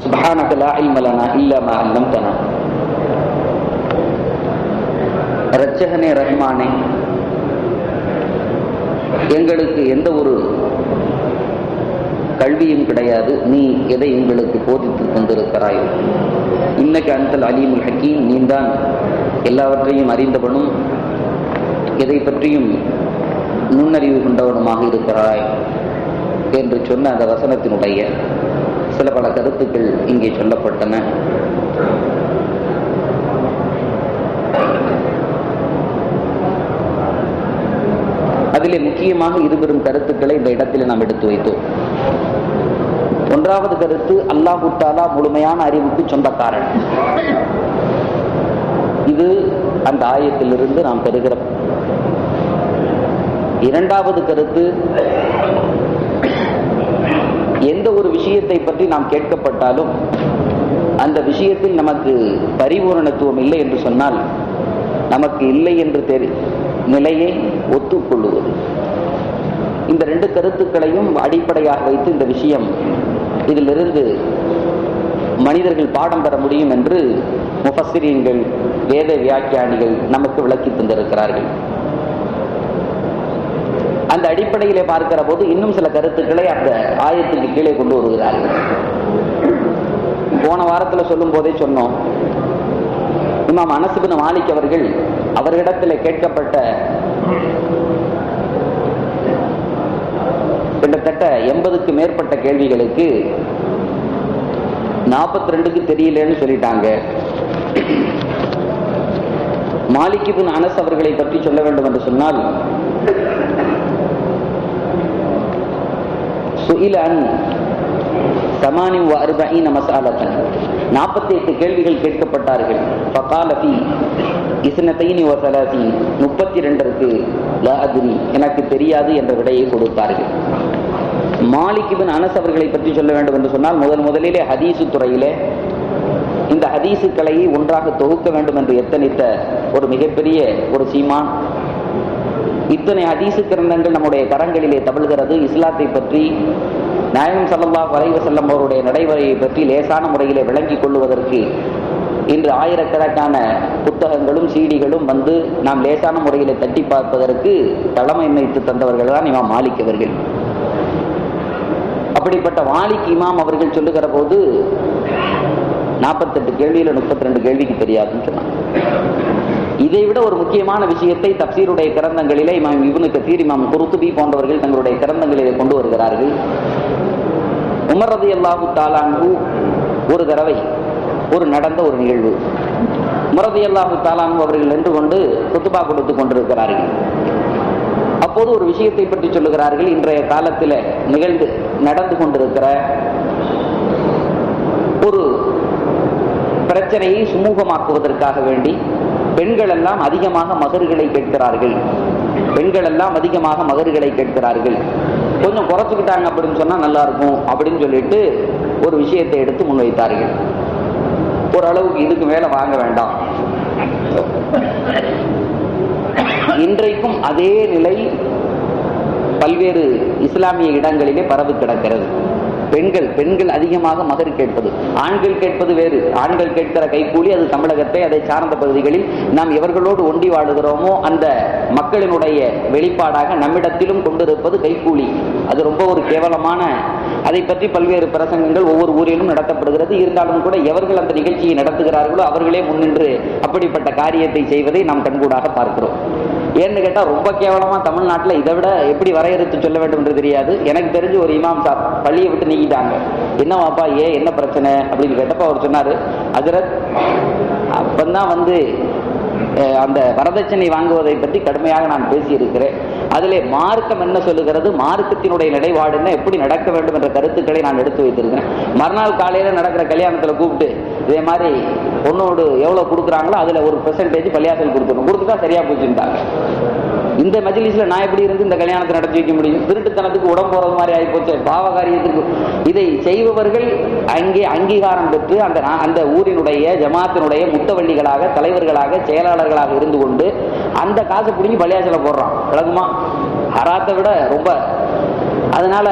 سبحانك لا علم لنا إلا ما علمتنا ரச்சகனே ரஹ்மானே எங்களுக்கு எந்த ஒரு கல்வியும் கிடையாது நீ எதை எங்களுக்கு போதித்து தந்திருக்கிறாயோ இன்னக்கு அந்தல் அலீமுல் ஹக்கீம் நீந்தான் எல்லாவற்றையும் அறிந்தவனும் எதை பற்றியும் நுண்ணறிவு கொண்டவனுமாக இருக்கிறாய் என்று சொன்ன அந்த வசனத்தினுடைய சில பல கருத்துக்கள் இங்கே சொல்லப்பட்டன அதிலே முக்கியமாக இருவரும் கருத்துக்களை இந்த இடத்தில் நாம் எடுத்து வைத்தோம் ஒன்றாவது கருத்து அல்லாஹு தாலா முழுமையான அறிவுக்கு சொந்தக்காரன் இது அந்த ஆயத்திலிருந்து நாம் பெறுகிற இரண்டாவது கருத்து எந்த ஒரு விஷயத்தை பற்றி நாம் கேட்கப்பட்டாலும் அந்த விஷயத்தில் நமக்கு பரிபூரணத்துவம் இல்லை என்று சொன்னால் நமக்கு இல்லை என்று தெரி நிலையை ஒத்துக்கொள்ளுவது இந்த ரெண்டு கருத்துக்களையும் அடிப்படையாக வைத்து இந்த விஷயம் இதிலிருந்து மனிதர்கள் பாடம் பெற முடியும் என்று முஃபஸ்ஸிரீன்கள் வேத வியாக்கியானிகள் நமக்கு விளக்கி தந்திருக்கிறார்கள் அந்த அடிப்படையிலே பார்க்கிற போது இன்னும் சில கருத்துக்களை அந்த ஆயத்துக்கு கீழே கொண்டு வருகிறார்கள் போன வாரத்துல சொல்லும் போதே சொன்னோம் இமாம் அனசுபின் மாலிக் அவர்கள் அவர்களிடத்தில் கேட்கப்பட்ட கிட்டத்தட்ட எண்பதுக்கு மேற்பட்ட கேள்விகளுக்கு நாற்பத்தி ரெண்டுக்கு தெரியலன்னு சொல்லிட்டாங்க மாலிகிபின் அனஸ் அவர்களை பற்றி சொல்ல வேண்டும் என்று சொன்னால் சுயிலன் சமானி அறுபீன மசாலத்தன் நாற்பத்தி எட்டு கேள்விகள் கேட்கப்பட்டார்கள் ஃபகாலபி இஸ்னத்தைனி வசலாசி முப்பத்தி ரெண்டருக்கு லா அதிரி எனக்கு தெரியாது என்ற விடையை கொடுத்தார்கள் மாலிக் இபின் அனஸ் அவர்களை பற்றி சொல்ல வேண்டும் என்று சொன்னால் முதல் முதலிலே ஹதீசு துறையிலே இந்த ஹதீசுக்களை ஒன்றாக தொகுக்க வேண்டும் என்று எத்தனித்த ஒரு மிகப்பெரிய ஒரு சீமான் இத்தனை ஹதீசு கிரந்தங்கள் நம்முடைய கரங்களிலே தவழ்கிறது இஸ்லாத்தை பற்றி நாயகம் சல்லல்லா வரைவ செல்லம் அவருடைய நடைமுறையை பற்றி லேசான முறையிலே விளங்கிக் கொள்வதற்கு இன்று ஆயிரக்கணக்கான புத்தகங்களும் சீடிகளும் வந்து நாம் லேசான முறையிலே தட்டி பார்ப்பதற்கு தலைமைத்து தந்தவர்கள் தான் இமாம் மாலிக் அவர்கள் அப்படிப்பட்ட மாலிக் இமாம் அவர்கள் சொல்லுகிற போது நாற்பத்தெட்டு கேள்வியில முப்பத்தி ரெண்டு கேள்விக்கு தெரியாதுன்னு சொன்னாங்க இதை விட ஒரு முக்கியமான விஷயத்தை தப்சீருடைய கிரந்தங்களிலே இமாம் இவனு கத்தீர் இமாம் குருத்துபி போன்றவர்கள் தங்களுடைய கிரந்தங்களிலே கொண்டு வருகிறார்கள் உமர் ரதி அல்லாஹு தாலான்கு ஒரு தடவை ஒரு நடந்த ஒரு நிகழ்வு முரதி அல்லாஹு தாலான்கு அவர்கள் நின்று கொண்டு குத்துபா கொடுத்து கொண்டிருக்கிறார்கள் அப்போது ஒரு விஷயத்தை பற்றி சொல்லுகிறார்கள் இன்றைய காலத்தில் நிகழ்ந்து நடந்து கொண்டிருக்கிற ஒரு பிரச்சனையை சுமூகமாக்குவதற்காக வேண்டி பெண்கள் எல்லாம் அதிகமாக மகர்களை கேட்கிறார்கள் பெண்கள் எல்லாம் அதிகமாக மகர்களை கேட்கிறார்கள் கொஞ்சம் குறைச்சுக்கிட்டாங்க அப்படின்னு சொன்னா நல்லா இருக்கும் அப்படின்னு சொல்லிட்டு ஒரு விஷயத்தை எடுத்து முன்வைத்தார்கள் ஓரளவுக்கு இதுக்கு மேல வாங்க வேண்டாம் இன்றைக்கும் அதே நிலை பல்வேறு இஸ்லாமிய இடங்களிலே பரவு கிடக்கிறது பெண்கள் பெண்கள் அதிகமாக மகர் கேட்பது ஆண்கள் கேட்பது வேறு ஆண்கள் கேட்கிற கைக்கூலி அது தமிழகத்தை அதை சார்ந்த பகுதிகளில் நாம் எவர்களோடு ஒண்டி வாழுகிறோமோ அந்த மக்களினுடைய வெளிப்பாடாக நம்மிடத்திலும் கொண்டிருப்பது கைக்கூலி அது ரொம்ப ஒரு கேவலமான அதை பற்றி பல்வேறு பிரசங்கங்கள் ஒவ்வொரு ஊரிலும் நடத்தப்படுகிறது இருந்தாலும் கூட எவர்கள் அந்த நிகழ்ச்சியை நடத்துகிறார்களோ அவர்களே முன்னின்று அப்படிப்பட்ட காரியத்தை செய்வதை நாம் கண்கூடாக பார்க்கிறோம் ஏன்னு கேட்டா ரொம்ப கேவலமா தமிழ்நாட்டுல இதை விட எப்படி வரையறுத்து சொல்ல வேண்டும் என்று தெரியாது எனக்கு தெரிஞ்சு ஒரு இமாம் சார் பள்ளியை விட்டு நீக்கிட்டாங்க என்னவாப்பா ஏன் என்ன பிரச்சனை அப்படின்னு கேட்டப்ப அவர் சொன்னாரு அதிரத் அப்பந்தான் வந்து அஹ், அந்த வரதட்சணை வாங்குவதை பற்றி கடுமையாக நான் பேசியிருக்கிறேன் அதிலே மார்க்கம் என்ன சொல்லுகிறது மார்க்கத்தினுடைய நிலைப்பாடு என்ன எப்படி நடக்க வேண்டும் என்ற கருத்துக்களை நான் எடுத்து வைத்திருக்கிறேன் மறுநாள் காலையில நடக்கிற கல்யாணத்துல கூப்பிட்டு இதே மாதிரி பொண்ணோடு எவ்வளவு கொடுக்குறாங்களோ அதுல ஒரு பெர்சன்டேஜ் பள்ளியாசல் கொடுக்கணும் கொடுத்துட்டா சரியா போச்சுட்டாங்க இந்த மஜ்லிஸ்ல நான் எப்படி இருந்து இந்த கல்யாணத்தை நடத்தி வைக்க முடியும் திருட்டுத்தனத்துக்கு உடம்பு போறது மாதிரி ஆகி போச்சு பாவ காரியத்துக்கு இதை செய்பவர்கள் அங்கே அங்கீகாரம் பெற்று அந்த நா- அந்த ஊரினுடைய ஜமாத்தினுடைய முத்தவள்ளிகளாக தலைவர்களாக செயலாளர்களாக இருந்து கொண்டு அந்த காசை பிடிங்கி பள்ளியாசல போடுறான் விளக்குமா ஹராத்தை விட ரொம்ப அதனால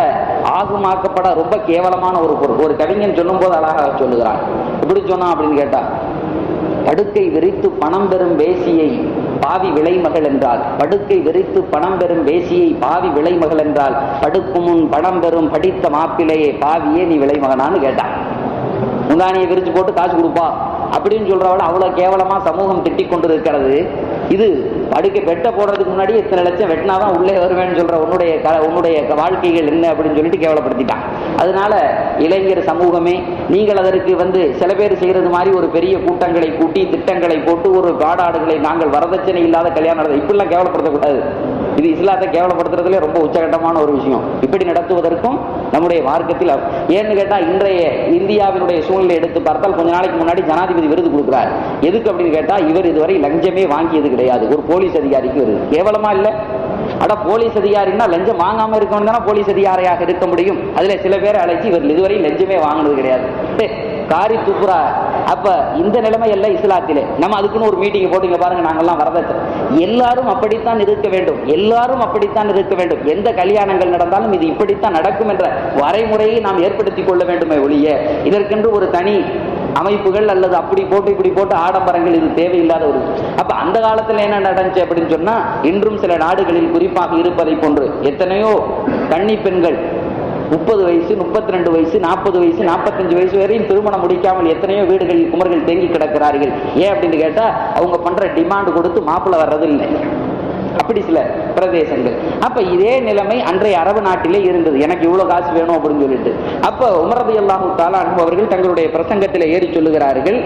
ஆகுமாக்கப்பட ரொம்ப கேவலமான ஒரு பொருள் ஒரு கவிஞன் சொல்லும் போது அழகாக சொல்லுகிறான் எப்படி சொன்னான் அப்படின்னு கேட்டா படுக்கை விரித்து பணம் பெறும் வேசியை பாவி விளைமகள் என்றால் படுக்கை விரித்து பணம் பெறும் வேசியை பாவி விளைமகள் என்றால் படுக்கும் முன் பணம் பெறும் படித்த மாப்பிள்ளையே பாவியே நீ விளைமகனான்னு கேட்டான் முந்தானியை விரிச்சு போட்டு காசு கொடுப்பா அப்படின்னு சொல்றவள அவ்வளவு கேவலமா சமூகம் திட்டிக் கொண்டிருக்கிறது இது படுக்கை வெட்ட போடுறதுக்கு முன்னாடி இத்தனை லட்சம் வெட்டினாதான் உள்ளே வருவேன்னு சொல்ற உன்னுடைய க- உன்னுடைய க- வாழ்க்கைகள் என்ன அப்படின்னு சொல்லிட்டு கேவலப்படுத்திட்டான் அதனால இளைஞர் சமூகமே நீங்கள் அதற்கு வந்து சில பேர் செய்யறது மாதிரி ஒரு பெரிய கூட்டங்களை கூட்டி திட்டங்களை போட்டு ஒரு காடாடுகளை நாங்கள் வரதட்சணை இல்லாத கல்யாணம் நடத்த இப்படிலாம் கேவலப்படுத்தக்கூடாது இது இஸ்லாத்தை கேவலப்படுத்துறதுல ரொம்ப உச்சகட்டமான ஒரு விஷயம் இப்படி நடத்துவதற்கும் நம்முடைய மார்க்கத்தில் அவ- ஏன்னு கேட்டா இன்றைய இந்தியாவினுடைய சூழ்நிலை எடுத்து பார்த்தால் கொஞ்ச நாளைக்கு முன்னாடி ஜனாதிபதி விருது கொடுக்கிறார் எதுக்கு அப்படின்னு கேட்டா இவர் இதுவரை லஞ்சமே வாங்கியது கிடையாது ஒரு போலீஸ் அதிகாரிக்கு விருது கேவலமா இல்ல அட போலீஸ் அதிகாரின்னா லஞ்சம் வாங்காம இருக்கணும் தானே போலீஸ் அதிகாரியாக இருக்க முடியும் அதுல சில பேரை அழைச்சி இவர் இதுவரை லஞ்சமே வாங்கினது கிடையாது டே, காரி துப்புரா அப்ப இந்த நிலைமை எல்லாம் இஸ்லாத்திலே நம்ம அதுக்குன்னு ஒரு மீட்டிங் போட்டுங்க பாருங்க நாங்கெல்லாம் வரதட்சணை எல்லாரும் அப்படித்தான் இருக்க வேண்டும் எல்லாரும் அப்படித்தான் இருக்க வேண்டும் எந்த கல்யாணங்கள் நடந்தாலும் இது இப்படித்தான் நடக்கும் என்ற வரைமுறையை நாம் ஏற்படுத்திக் கொள்ள வேண்டுமே ஒழிய இதற்கென்று ஒரு தனி அமைப்புகள் அல்லது அப்படி போட்டு இப்படி போட்டு ஆடம்பரங்கள் இது தேவையில்லாத ஒரு அப்ப அந்த காலத்துல என்ன நடந்துச்சு அப்படின்னு சொன்னா இன்றும் சில நாடுகளில் குறிப்பாக இருப்பதை போன்று எத்தனையோ கன்னி பெண்கள் முப்பது வயசு முப்பத்தி ரெண்டு வயசு நாற்பது வயசு நாற்பத்தஞ்சு வயசு வரையும் திருமணம் முடிக்காமல் எத்தனையோ வீடுகளில் குமர்கள் தேங்கி கிடக்கிறார்கள் ஏன் அப்படின்னு கேட்டா அவங்க பண்ற டிமாண்ட் கொடுத்து மாப்பிள்ளை வர்றது இல்லை அப்படி சில பிரதேசங்கள் அப்ப இதே நிலைமை அன்றைய அரபு நாட்டிலே இருந்தது எனக்கு இவ்வளவு காசு வேணும் அப்படின்னு சொல்லிட்டு அப்ப உமரது அல்லாஹு தாலா அவர்கள் தங்களுடைய பிரசங்கத்தில் ஏறி சொல்லுகிறார்கள்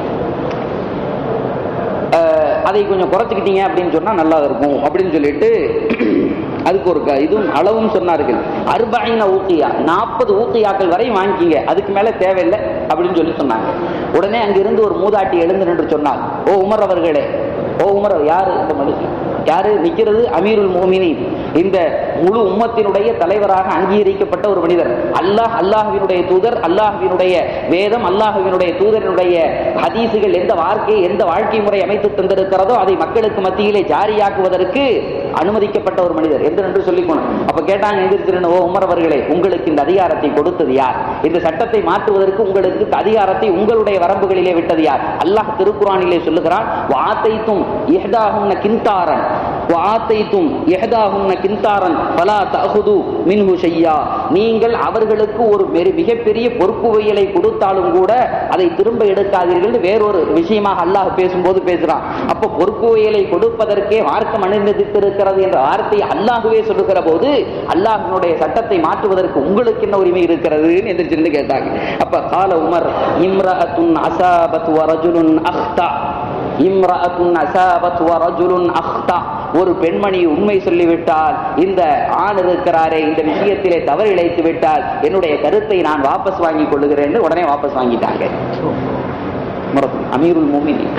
அஹ், அதை கொஞ்சம் குறைச்சிக்கிட்டீங்க அப்படின்னு சொன்னா நல்லா இருக்கும் அப்படின்னு சொல்லிட்டு அதுக்கு ஒரு க- இதுவும் அளவும் சொன்னார்கள் அர்பைன ஊக்கியா நாற்பது ஊக்கியாக்கள் வரை வாங்கிக்கிங்க அதுக்கு மேல தேவையில்லை அப்படின்னு சொல்லி சொன்னாங்க உடனே அங்கிருந்து ஒரு மூதாட்டி எழுந்து நின்று சொன்னார் ஓ உமர் அவர்களே ஓ உமர் யாரு இந்த மனுஷன் யாரு நிக்கிறது அமீருல் மோமினின் இந்த முழு உம்மத்தினுடைய தலைவராக அங்கீகரிக்கப்பட்ட ஒரு மனிதர் அல்லாஹ் அல்லாஹ்வினுடைய தூதர் அல்லாஹ்வினுடைய வேதம் அல்லாஹ்வினுடைய தூதரினுடைய ஹதீசுகள் எந்த வாழ்க்கை எந்த வாழ்க்கை முறை அமைத்து தந்திருக்கிறதோ அதை மக்களுக்கு மத்தியிலே ஜாரியாக்குவதற்கு அனுமதிக்கப்பட்ட ஒரு மனிதர் என்று என்று சொல்லிக்கணும் அப்ப கேட்டாங்க எந்திரிச்சிருந்த ஓ உமர் அவர்களே உங்களுக்கு இந்த அதிகாரத்தை கொடுத்தது யார் இந்த சட்டத்தை மாற்றுவதற்கு உங்களுக்கு இந்த அதிகாரத்தை உங்களுடைய வரம்புகளிலே விட்டது யார் அல்லாஹ் திருக்குறானிலே சொல்லுகிறான் வாத்தைத்தும் இஹ்தாஹுன்ன கிந்தாரன் வாத்தைத்தும் இஹ்தாஹுன்ன கிந்தாரன் ஃபலா தஅஹுது மின்ஹு ஷையா நீங்கள் அவர்களுக்கு ஒரு வெறு- மிகப்பெரிய பொறுப்புவையலை கொடுத்தாலும் கூட அதை திரும்ப எடுக்காதீர்கள் வேறொரு விஷயமாக அல்லாஹ் பேசும்போது பேசுறான் அப்ப பொறுப்புவையலை கொடுப்பதற்கே மார்க்கம் அனுமதித்திருக்கிறது என்ற வார்த்தையை அல்லாஹுவே சொல்லுகிற போது அல்லாஹினுடைய சட்டத்தை மாற்றுவதற்கு உங்களுக்கு என்ன உரிமை இருக்கிறது என்று சொல்லி கேட்டாங்க அப்ப கால உமர் இம்ரஅத்துன் அசாபத் வரஜுலுன் அஹ்தா இம்ரஅத்துன் அசாபத் வரஜுலுன் அஹ்தா ஒரு பெண்மணி உண்மை சொல்லிவிட்டால் இந்த ஆண் இருக்கிறாரே இந்த விஷயத்திலே தவறு இழைத்து விட்டால் என்னுடைய கருத்தை நான் வாபஸ் வாங்கிக் கொள்ளுகிறேன் உடனே வாபஸ் வாங்கிட்டாங்க உமர் அமீருல் மூமினின்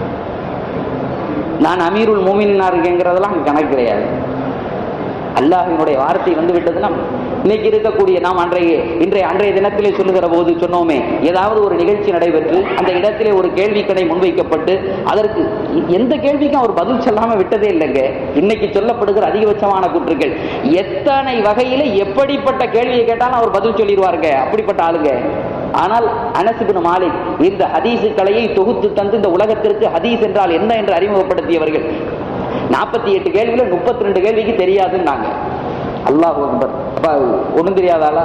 நான் அமீருல் மூமினா இருக்கேங்கிறதெல்லாம் அங்க கணக்கு கிடையாது அல்லாஹினுடைய வார்த்தை வந்து விட்டதுன்னா இன்னைக்கு இருக்கக்கூடிய நாம் அன்றைய இன்றைய அன்றைய தினத்திலே சொல்லுகிற போது சொன்னோமே ஏதாவது ஒரு நிகழ்ச்சி நடைபெற்று அந்த இடத்திலே ஒரு கேள்விக்கணை முன்வைக்கப்பட்டு அதற்கு எ- எந்த கேள்விக்கும் அவர் பதில் சொல்லாம விட்டதே இல்லைங்க இன்னைக்கு சொல்லப்படுகிற அதிகபட்சமான குற்றுகள் எத்தனை வகையில எப்படிப்பட்ட கேள்வியை கேட்டாலும் அவர் பதில் சொல்லிடுவாருங்க அப்படிப்பட்ட ஆளுங்க ஆனால் அனசுபின் மாலிக் இந்த ஹதீசு கலையை தொகுத்து தந்து இந்த உலகத்திற்கு ஹதீஸ் என்றால் என்ன என்று அறிமுகப்படுத்தியவர்கள் நாற்பத்தி எட்டு கேள்வியில முப்பத்தி ரெண்டு கேள்விக்கு தெரியாதுன்னாங்க அல்லாஹ் அக்பர் அப்ப ஒண்ணும் தெரியாதாளா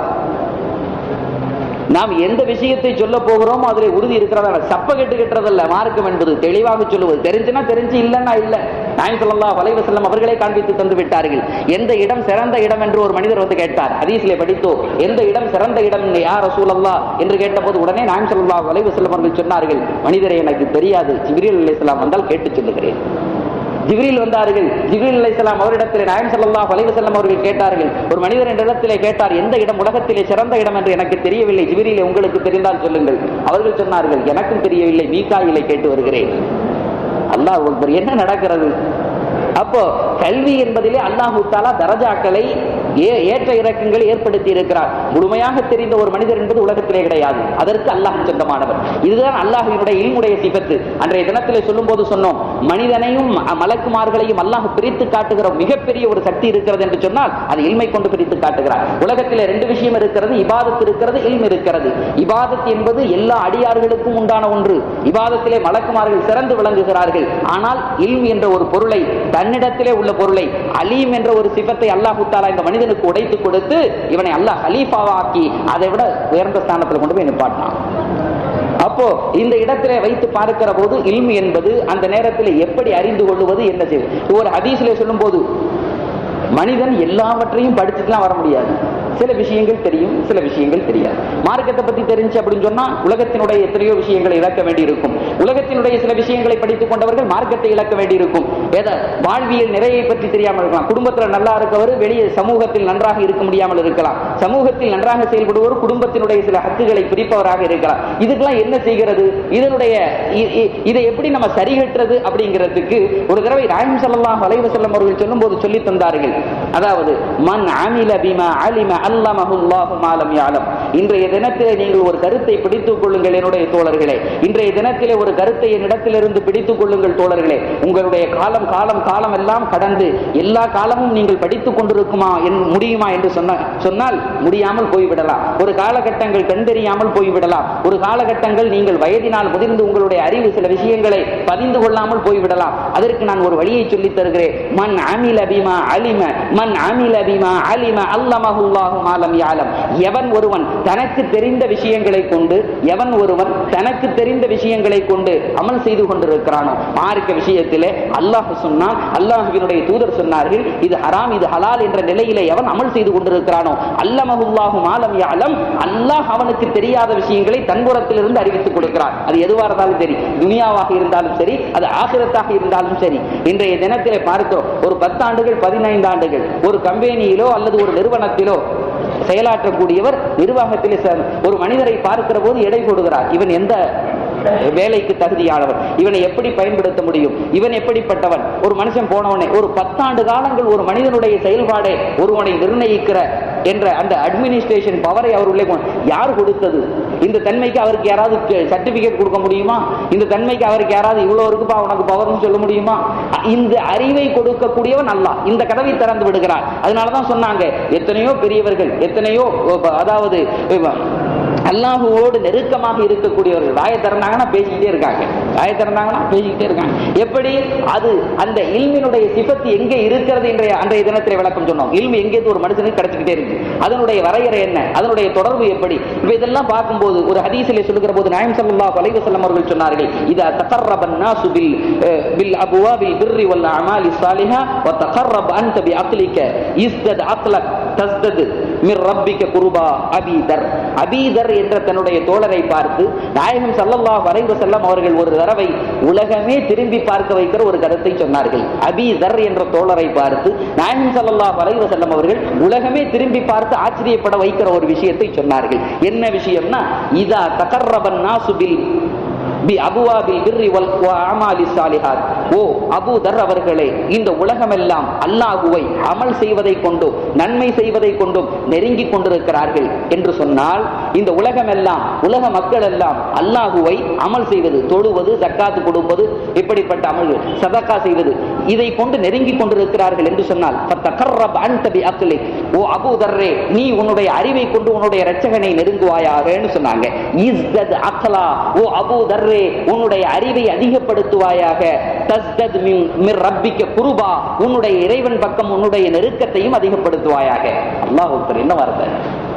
நாம் எந்த விஷயத்தை சொல்ல போகிறோமோ அதில் உறுதி இருக்கிறதா சப்ப கெட்டு கெட்டுறதல்ல மார்க்கம் என்பது தெளிவாக சொல்லுவது தெரிஞ்சுனா தெரிஞ்சு இல்லைன்னா இல்ல நாயம் ஸல்லல்லாஹு அலைஹி வஸல்லம் அவர்களே காண்பித்து தந்து விட்டார்கள் எந்த இடம் சிறந்த இடம் என்று ஒரு மனிதர் வந்து கேட்டார் ஹதீஸ்ல படித்தோ எந்த இடம் சிறந்த இடம் யார் ரசூலல்லாஹ் என்று கேட்டபோது உடனே நாயம் ஸல்லல்லாஹு அலைஹி வஸல்லம் அவர்கள் சொன்னார்கள் மனிதரை எனக்கு தெரியாது ஜிப்ரீல் அலைஹிஸ்ஸலாம் வந்தால் கேட்டு சொல்லுகிறேன் ஜிப்ரீல் வந்தார்கள் ஜிப்ரீல் அலைஹிஸ்ஸலாம் அவரிடத்தில் நாயம் ஸல்லல்லாஹு அலைஹி வஸல்லம் அவர்கள் கேட்டார்கள் ஒரு மனிதர் என்ற இடத்திலே கேட்டார் எந்த இடம் உலகத்திலே சிறந்த இடம் என்று எனக்கு தெரியவில்லை ஜிப்ரீலே உங்களுக்கு தெரிந்தால் சொல்லுங்கள் அவர்கள் சொன்னார்கள் எனக்கும் தெரியவில்லை மீகாயிலை கேட்டு வருகிறேன் அல்லாஹ் அக்பர் என்ன நடக்கிறது அப்போ கல்வி என்பதிலே அல்லாஹு தாலா தரஜாக்களை ஏ- ஏற்ற இறக்கங்களை ஏற்படுத்தி இருக்கிறார் முழுமையாக தெரிந்த ஒரு மனிதர் என்பது உலகத்திலே கிடையாது அதற்கு அல்லாஹ் சொந்தமானவர் இதுதான் அல்லாஹினுடைய இல்முடைய சிபத்து அன்றைய தினத்திலே சொல்லும்போது சொன்னோம் மனிதனையும் ம- மலக்குமார்களையும் அல்லாஹ் பிரித்து காட்டுகிற மிகப்பெரிய ஒரு சக்தி இருக்கிறது என்று சொன்னால் அது இல்மை கொண்டு பிரித்து காட்டுகிறார் உலகத்திலே ரெண்டு விஷயம் இருக்கிறது இபாதத் இருக்கிறது இல்ம் இருக்கிறது இபாதத் என்பது எல்லா அடியார்களுக்கும் உண்டான ஒன்று இபாதத்திலே மலக்குமார்கள் சிறந்து விளங்குகிறார்கள் ஆனால் இல்ம் என்ற ஒரு பொருளை தன்னிடத்திலே உள்ள பொருளை அலீம் என்ற ஒரு சிபத்தை அல்லாஹு தாலா இந்த மனிதனுக்கு உடைத்து கொடுத்து இவனை அல்லாஹ் ஹலீஃபாவாக்கி அதை விட உயர்ந்த ஸ்தானத்தில் கொண்டு போய் நிப்பாட்டினான் அப்போ இந்த இடத்திலே வைத்து பார்க்கிற போது இல்மு என்பது அந்த நேரத்தில் எப்படி அறிந்து கொள்வது என்ன செய்வது ஒரு ஹதீஸ்ல சொல்லும் போது மனிதன் எல்லாவற்றையும் படிச்சுட்டுலாம் வர முடியாது சில விஷயங்கள் தெரியும் சில விஷயங்கள் தெரியாது மார்க்கத்தை பத்தி தெரிஞ்சு அப்படின்னு சொன்னா உலகத்தினுடைய எத்தனையோ விஷயங்களை இழக்க வேண்டியிருக்கும் உலகத்தினுடைய சில விஷயங்களை படித்துக் கொண்டவர்கள் மார்க்கத்தை இழக்க வேண்டியிருக்கும் வேத வாழ்வியல் நிறையை பற்றி தெரியாமல் இருக்கலாம் குடும்பத்தில் நல்லா இருக்கவர் வெளியே சமூகத்தில் நன்றாக இருக்க முடியாமல் இருக்கலாம் சமூகத்தில் நன்றாக செயல்படுவர் குடும்பத்தினுடைய சில ஹக்குகளை பிரிப்பவராக இருக்கலாம் இதுக்கெல்லாம் என்ன செய்கிறது இதனுடைய இ- இ- இதை எப்படி நம்ம சரிகட்டுறது அப்படிங்கிறதுக்கு ஒரு தடவை ராயம் ஸல்லல்லாஹு அலைஹி வஸல்லம் அவர்கள் சொல்லும்போது சொல்லி தந்தார்கள் அதாவது மன் அமில பிமா அலிம அல்லமஹுல்லாஹு மா லம் யஅலம் இன்றைய தினத்திலே நீங்கள் ஒரு கருத்தை பிடித்துக் கொள்ளுங்கள் என்னுடைய தோழர்களே இன்றைய தினத்திலே ஒரு கருத்தை என்னிடத்திலிருந்து பிடித்துக் கொள்ளுங்கள் தோழர்களே உங்களுடைய காலம் காலம் காலம் எல்லாம் கடந்து எல்லா காலமும் நீங்கள் படித்துக் கொண்டிருக்குமா என் முடியுமா என்று சொன்ன சொன்னால் முடியாமல் போய்விடலாம் ஒரு காலகட்டங்கள் கண்டறியாமல் போய்விடலாம் ஒரு காலகட்டங்கள் நீங்கள் வயதினால் முதிர்ந்து உங்களுடைய அறிவு சில விஷயங்களை பதிந்து கொள்ளாமல் போய்விடலாம் அதற்கு நான் ஒரு வழியை சொல்லித் தருகிறேன் மன் அமில பிமா அலிம மன் அமில பிமா அலிம அல்லமஹுல்லாஹு மாலம் யாலம் எவன் ஒருவன் தனக்கு தெரிந்த விஷயங்களை கொண்டு எவன் ஒருவன் தனக்கு தெரிந்த விஷயங்களை கொண்டு அமல் செய்து கொண்டிருக்கிறானோ மார்க்க விஷயத்திலே அல்லாஹ் சொன்னான் அல்லாஹ்வினுடைய தூதர் சொன்னார்கள் இது ஹராம் இது ஹலால் என்ற நிலையிலே எவன் அமல் செய்து கொண்டிருக்கிறானோ அல்லமஹுல்லாஹு மாலம் யாலம் அல்லாஹ் அவனுக்கு தெரியாத விஷயங்களை தன்புறத்திலிருந்து அறிவித்துக் கொடுக்கிறான் அது எதுவாக இருந்தாலும் சரி துனியாவாக இருந்தாலும் சரி அது ஆகிரத்தாக இருந்தாலும் சரி இன்றைய தினத்திலே பார்க்கிறோம் ஒரு பத்தாண்டுகள் பதினைந்து ஆண்டுகள் ஒரு கம்பெனியிலோ அல்லது ஒரு நிறுவனத்திலோ செயலாற்றக்கூடியவர் நிர்வாகத்திலே ச- ஒரு மனிதரை பார்க்கிற போது எடை போடுகிறார் இவன் எந்த வேலைக்கு தகுதியானவன் இவனை எப்படி பயன்படுத்த முடியும் இவன் எப்படிப்பட்டவன் ஒரு மனுஷன் போனவனே ஒரு பத்தாண்டு காலங்கள் ஒரு மனிதனுடைய செயல்பாடை ஒருவனை நிர்ணயிக்கிற என்ற அந்த அட்மினிஸ்ட்ரேஷன் பவரை அவர் உள்ளே கொண்டு- யார் கொடுத்தது இந்த தன்மைக்கு அவருக்கு யாராவது சர்டிபிகேட் கொடுக்க முடியுமா இந்த தன்மைக்கு அவருக்கு யாராவது இவ்வளவு இருக்குப்பா உனக்கு பவர்னு சொல்ல முடியுமா அ- இந்த அறிவை கொடுக்கக்கூடியவன் அல்லாஹ் இந்த கதவை திறந்து விடுகிறார் அதனாலதான் சொன்னாங்க எத்தனையோ பெரியவர்கள் எத்தனையோ அஹ், அதாவது அஹ், அல்லாஹுவோடு நெருக்கமாக இருக்கக்கூடியவர்கள் வாயை திறந்தாங்கன்னா பேசிக்கிட்டே இருக்காங்க வாயை திறந்தாங்கன்னா பேசிக்கிட்டே இருக்காங்க எப்படி அது அந்த இல்மினுடைய சிபத்து எங்கே இருக்கிறது என்ற அன்றைய தினத்திலே விளக்கம் சொன்னோம் இல்மு எங்கேருந்து ஒரு மனுஷனுக்கு கிடைச்சிக்கிட்டே இருக்கு அதனுடைய வரையறை என்ன அதனுடைய தொடர்பு எப்படி இப்ப இதெல்லாம் பார்க்கும்போது ஒரு ஹதீஸிலே சொல்லுகிற போது நாயம் ஸல்லல்லாஹு அலைஹி வஸல்லம் அவர்கள் சொன்னார்கள் இதா தகர்ரபன் நாசு பில் அஹ், பில் அபுவாபில் பிர்ரி வல் அமாலி ஸாலிஹா வ தகர்ரப் அன்த பி அக்லிக இஸ்தத் அக்லக் தஸ்தத் மிர் ரப்பிக்க குருபா அபீதர் அபீதர் என்ற தன்னுடைய தோழரை பார்த்து நாயகம் ஸல்லல்லாஹு அலைஹி வஸல்லம் அவர்கள் ஒரு தடவை உலகமே திரும்பி பார்க்க வைக்கிற ஒரு கருத்தை சொன்னார்கள் அபீதர் என்ற தோழரை பார்த்து நாயகம் ஸல்லல்லாஹு அலைஹி வஸல்லம் அவர்கள் உலகமே திரும்பி பார்த்து ஆச்சரியப்பட வைக்கிற ஒரு விஷயத்தை சொன்னார்கள் என்ன விஷயம்னா இதா தகர்ரபன் நாசு பில் பி அபுவாபில் பிர்ரி வல் வ அமாலி சாலிஹாத் ஓ அபூ தர் அவர்களே இந்த உலகமெல்லாம் அல்லாஹுவை அமல் செய்வதை கொண்டும் நன்மை செய்வதை கொண்டும் நெருங்கிக் கொண்டிருக்கிறார்கள் என்று சொன்னால் இந்த உலகமெல்லாம் உலக மக்கள் எல்லாம் அல்லாஹுவை அமல் செய்வது தொழுவது ஜக்காத்து கொடுப்பது இப்படிப்பட்ட அமல்கள் சதக்கா செய்வது இதை கொண்டு நெருங்கிக் கொண்டிருக்கிறார்கள் என்று சொன்னால் ஃபத்தகர்ரப் அன்த பி அக்லி ஓ அபூ தர்ரே நீ உன்னுடைய அறிவை கொண்டு உன்னுடைய இரட்சகனை நெருங்குவாயாகன்னு சொன்னாங்க இஸ்தத் அக்லா ஓ அபூ தர்ரே உன்னுடைய அறிவை அதிகப்படுத்துவாயாக தஸ்தத் மின் மிர் ரப்பிக்க குருபா உன்னுடைய இறைவன் பக்கம் உன்னுடைய நெருக்கத்தையும் அதிகப்படுத்துவாயாக அல்லாஹ் என்ன வார்த்தை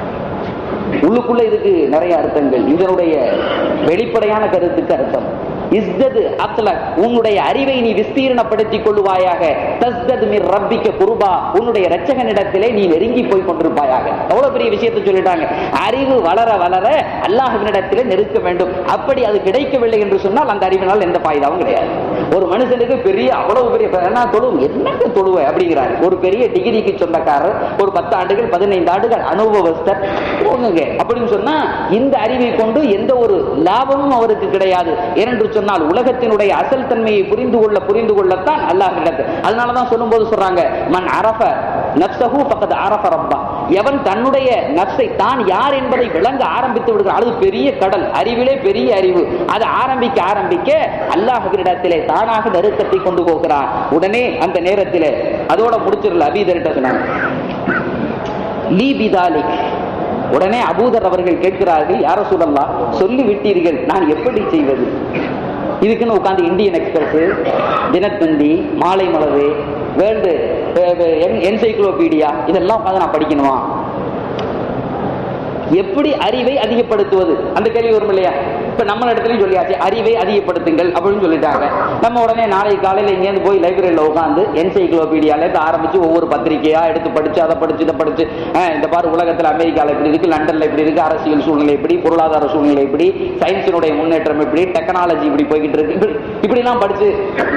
உள்ளுக்குள்ள இதுக்கு நிறைய அர்த்தங்கள் இதனுடைய வெளிப்படையான கருத்துக்கு அர்த்தம் இஸ்தது அத்லக் உன்னுடைய அறிவை நீ விஸ்தீரணப்படுத்திக் கொள்ளுவாயாக தஸ்தத் மிர் ரப்பிக்க குருபா உன்னுடைய இரட்சகனிடத்திலே நீ நெருங்கி போய் கொண்டிருப்பாயாக அவ்வளவு பெரிய விஷயத்தை சொல்லிட்டாங்க அறிவு வளர வளர அல்லாஹ்வினிடத்திலே நெருக்க வேண்டும் அப்படி அது கிடைக்கவில்லை என்று சொன்னால் அந்த அறிவினால் எந்த பாயுதாவும் கிடையாது ஒரு மனுஷனுக்கு பெரிய அவ்வளவு பெரிய என்ன தொழுவும் என்னங்க தொழுவ அப்படிங்கிறார் ஒரு பெரிய டிகிரிக்கு சொந்தக்காரர் ஒரு பத்து ஆண்டுகள் பதினைந்து ஆண்டுகள் அனுபவஸ்தர் போங்குங்க அப்படின்னு சொன்னா இந்த அறிவை கொண்டு எந்த ஒரு லாபமும் அவருக்கு கிடையாது ஏனென்று சொன்னால் உலகத்தினுடைய அசல் தன்மையை புரிந்து கொள்ள புரிந்து கொள்ளத்தான் அல்லாஹ் இடத்தில் அதனாலதான் சொல்லும்போது சொல்றாங்க மன் அரஃப நப்சஹு பக்கத்து அரஃப ரப்பா எவன் தன்னுடைய நப்சை தான் யார் என்பதை விளங்க ஆரம்பித்து விடுகிறான் அது பெரிய கடல் அறிவிலே பெரிய அறிவு அது ஆரம்பிக்க ஆரம்பிக்க அல்லாஹ்விடத்திலே தானாக நெருக்கத்தை கொண்டு போகிறான் உடனே அந்த நேரத்திலே அதோட முடிச்சிடல அபீதர்கிட்ட சொன்னாங்க லீ பிதாலிக் உடனே அபூதர் அவர்கள் கேட்கிறார்கள் யார சொல்லலாம் சொல்லி விட்டீர்கள் நான் எப்படி செய்வது இதுக்குன்னு உட்காந்து இந்தியன் எக்ஸ்பிரஸ் தினத்தந்தி மாலை மலரு வேர்ல்டு என்சைக்ளோபீடியா இதெல்லாம் உட்காந்து நான் படிக்கணுமா எப்படி அறிவை அதிகப்படுத்துவது அந்த கேள்வி வரும் இல்லையா இப்ப நம்ம இடத்துலயும் சொல்லியாச்சு அறிவை அதிகப்படுத்துங்கள் அப்படின்னு சொல்லிட்டாங்க நம்ம உடனே நாளை காலையில இங்கேருந்து போய் லைப்ரரியில உட்காந்து என்சைக்ளோபீடியால இருந்து ஆரம்பிச்சு ஒவ்வொரு பத்திரிகையா எடுத்து படிச்சு அதை படிச்சு இதை படிச்சு அஹ், இந்த பாரு உலகத்துல அமெரிக்கால எப்படி இருக்கு லண்டன்ல எப்படி இருக்கு அரசியல் சூழ்நிலை எப்படி பொருளாதார சூழ்நிலை எப்படி சயின்ஸினுடைய முன்னேற்றம் எப்படி டெக்னாலஜி இப்படி போய்கிட்டு இருக்கு இப்படி இப்படி எல்லாம் படிச்சு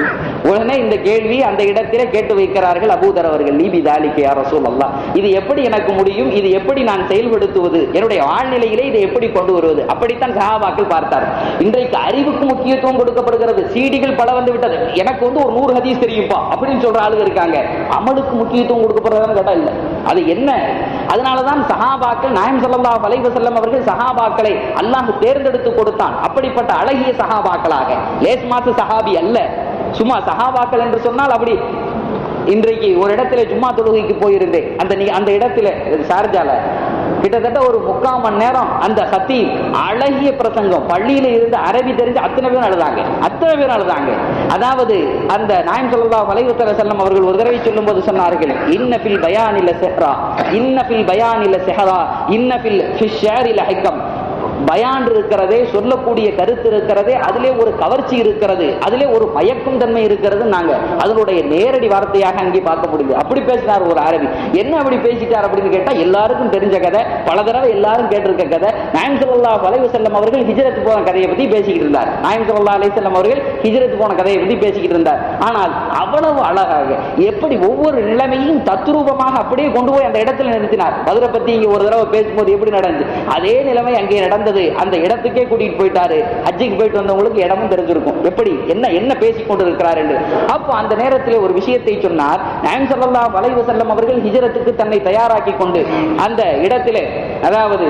உடனே இந்த கேள்வி அந்த இடத்திலே கேட்டு வைக்கிறார்கள் அபூதர் அவர்கள் நீபி தாலிக்கு யார் ரசூல் இது எப்படி எனக்கு முடியும் இது எப்படி நான் செயல்படுத்துவது என்னுடைய வாழ்நிலையிலே இதை எப்படி கொண்டு வருவது அப்படித்தான் சஹாபாக்கள் பார்த்தார் இன்றைக்கு அறிவுக்கு முக்கியத்துவம் கொடுக்கப்படுகிறது சீடிகள் பல வந்து விட்டது எனக்கு வந்து ஒரு நூறு ஹதீஸ் தெரியும்பா அப்படின்னு சொல்ற ஆளுங்க இருக்காங்க அமலுக்கு முக்கியத்துவம் கொடுக்கப்படுறதுன்னு கேட்டா இல்ல அது என்ன அதனாலதான் சஹாபாக்கள் நாயம் ஸல்லல்லாஹு அலைஹி வஸல்லம் அவர்கள் சஹாபாக்களை அல்லாஹ் தேர்ந்தெடுத்து கொடுத்தான் அப்படிப்பட்ட அழகிய சஹாபாக்களாக லேஸ் மாத்து சஹாபி அல்ல சும்மா சஹாபாக்கள் என்று சொன்னால் அப்படி இன்றைக்கு ஒரு இடத்துல ஜும்மா தொழுகைக்கு போயிருந்தேன் அந்த நீ- அந்த இடத்துல ஷார்ஜால கிட்டத்தட்ட ஒரு முக்கால் மணி நேரம் அந்த சத்தி அழகிய பிரசங்கம் பள்ளியில இருந்து அரபி தெரிஞ்சு அத்தனை பேரும் அழுதாங்க அத்தனை பேரும் அழுதாங்க அதாவது அந்த நாயம் ஸல்லல்லாஹு அலைஹி வஸல்லம் அவர்கள் ஒரு தடவை சொல்லும்போது சொன்னார்கள் இன்ன ஃபில் பயானில செஹ்ரா இன்ன ஃபில் பயானில செஹரா இன்ன ஃபில் ஃபிஷ் ஷேரில ஹிக்கம் பயான் இருக்கிறதே சொல்லக்கூடிய கருத்து இருக்கிறதே அதிலே ஒரு கவர்ச்சி இருக்கிறது அதிலே ஒரு மயக்கும் தன்மை இருக்கிறது நாங்க அதனுடைய நேரடி வார்த்தையாக அங்கே பார்க்க முடியுது அப்படி பேசினார் ஒரு அரபி என்ன அப்படி பேசிட்டார் அப்படின்னு கேட்டா எல்லாருக்கும் தெரிஞ்ச கதை பல தடவை எல்லாரும் கேட்டிருக்க கதை நாயம் ஸல்லல்லாஹு அலைஹி வஸல்லம் அவர்கள் ஹிஜ்ரத் போன கதையை பத்தி பேசிக்கிட்டு இருந்தார் நாயம் ஸல்லல்லாஹு அலைஹி வஸல்லம் அவர்கள் ஹிஜ்ரத் போன கதையை பத்தி பேசிக்கிட்டு இருந்தார் ஆனால் அவ்வளவு அழகாக எப்படி ஒவ்வொரு நிலைமையும் தத்ரூபமாக அப்படியே கொண்டு போய் அந்த இடத்துல நிறுத்தினார் மதுரை பத்தி இங்க ஒரு தடவை பேசும்போது எப்படி நடந்துச்சு அதே நிலைமை அங்கே நடந்தது அந்த இடத்துக்கே கூட்டிட்டு போயிட்டாரு ஹஜ்ஜிக்கு போயிட்டு வந்தவங்களுக்கு இடமும் தெரிஞ்சிருக்கும் எப்படி என்ன என்ன பேசிக் கொண்டு இருக்கிறார் என்று அப்போ அந்த நேரத்தில் ஒரு விஷயத்தை சொன்னார் நாயம் ஸல்லல்லாஹு அலைஹி வஸல்லம் அவர்கள் ஹிஜ்ரத்துக்கு தன்னை தயாராக்கி கொண்டு அந்த இடத்திலே அதாவது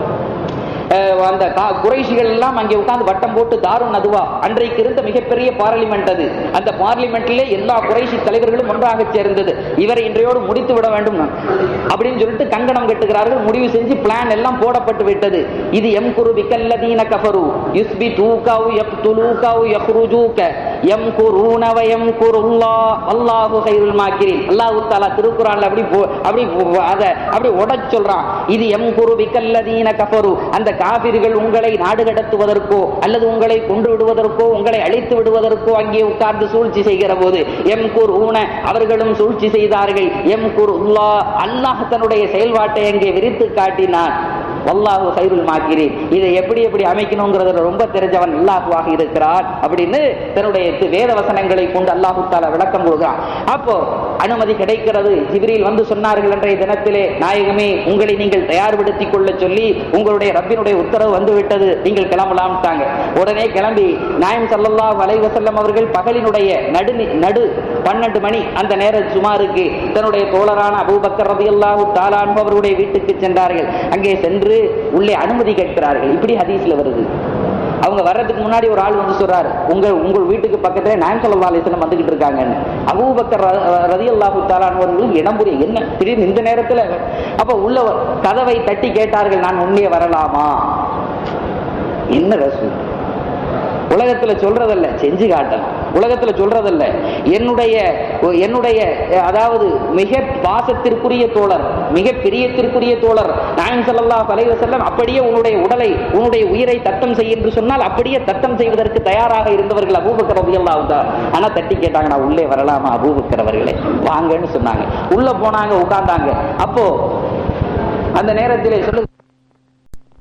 அஹ், அந்த கா- குறைஷிகள் எல்லாம் அங்கே உட்கார்ந்து வட்டம் போட்டு தாரும் நதுவா அன்றைக்கு இருந்த மிகப்பெரிய பார்லிமெண்ட் அது அந்த பார்லிமெண்ட்டிலே எல்லா குறைஷி தலைவர்களும் ஒன்றாக சேர்ந்தது இவரை இன்றையோடு முடித்து விட வேண்டும் அப்படின்னு சொல்லிட்டு கங்கணம் கட்டுகிறார்கள் முடிவு செஞ்சு பிளான் எல்லாம் போடப்பட்டு விட்டது இது எம் குரு விக்கல்லதீன கஃபரு யுஸ்பி தூகாவு எப் துலூகாவு யஹ்ருஜூக எம் குரூன வ எம் குருல்லா அல்லாஹு கைருல் மாக்கிரின் அல்லாஹ் தஆலா திருக்குறான்ல அப்படி போ- அப்படி போ- அத அப்படி உடச் சொல்றான் இது எம் குரு விக்கல்லதீன கஃபரு அந்த காபிர்கள் உங்களை நாடு கடத்துவதற்கோ அல்லது உங்களை கொண்டு விடுவதற்கோ உங்களை அழித்து விடுவதற்கோ அங்கே உட்கார்ந்து சூழ்ச்சி செய்கிற போது எம் குரூன அவர்களும் சூழ்ச்சி செய்தார்கள் எம் குருல்லா அல்லாஹ் தன்னுடைய செயல்பாட்டை அங்கே விரித்து காட்டினான் வல்லாஹு கைருல் மாக்கிறேன் இதை எப்படி எப்படி அமைக்கணுங்கிறதுல ரொம்ப தெரிஞ்சவன் அல்லாஹுவாக இருக்கிறான் அப்படின்னு தன்னுடைய தி- வேத வசனங்களை கொண்டு அல்லாஹு தாலா விளக்கம் கொடுக்கிறான் அப்போ அனுமதி கிடைக்கிறது ஜிப்ரீல் வந்து சொன்னார்கள் அன்றைய தினத்திலே நாயகமே உங்களை நீங்கள் தயார்படுத்திக் கொள்ள சொல்லி உங்களுடைய ரப்பினுடைய உத்தரவு வந்து விட்டது நீங்கள் கிளம்பலாம்ட்டாங்க உடனே கிளம்பி நாயம் ஸல்லல்லாஹு அலைஹி வஸல்லம் அவர்கள் பகலினுடைய நடு நடு பன்னெண்டு மணி அந்த நேர சுமாருக்கு தன்னுடைய தோழரான அபூபக்கர் ரலியல்லாஹு தஆலா அன்ஹு அவருடைய வீட்டுக்கு சென்றார்கள் அங்கே சென்று உள்ளே அனுமதி கேட்கிறார்கள் இப்படி ஹதீஸ்ல வருது அவங்க வர்றதுக்கு முன்னாடி ஒரு ஆள் வந்து சொல்றாரு உங்க உங்கள் வீட்டுக்கு பக்கத்துல நாயம் ஸல்லல்லாஹு அலைஹி வஸல்லம் வந்துகிட்டு இருக்காங்கன்னு அபூபக்கர் ர- ரலியல்லாஹு தஆலா அன்ஹு அவர்களுக்கு இடம் புரிய என்ன திடீர்னு இந்த நேரத்துல அப்ப உள்ள கதவை தட்டி கேட்டார்கள் நான் உன்னே வரலாமா என்ன ரசூல் உலகத்துல சொல்றதல்ல செஞ்சு காட்டலாம் உலகத்துல சொல்றதல்ல என்னுடைய என்னுடைய அதாவது மிக பாசத்திற்குரிய தோழர் மிக பிரியத்திற்குரிய தோழர் நாயம் ஸல்லல்லாஹு அலைஹி வஸல்லம் அப்படியே உன்னுடைய உடலை உன்னுடைய உயிரை தத்தம் செய் என்று சொன்னால் அப்படியே தத்தம் செய்வதற்கு தயாராக இருந்தவர்கள் அபூபக்கர் ரலியல்லாஹு தஆலா ஆனா தட்டி கேட்டாங்க நான் உள்ளே வரலாமா அபூபக்கர் அவர்களே வாங்கன்னு சொன்னாங்க உள்ள போனாங்க உட்கார்ந்தாங்க அப்போ அந்த நேரத்திலே சொல்லு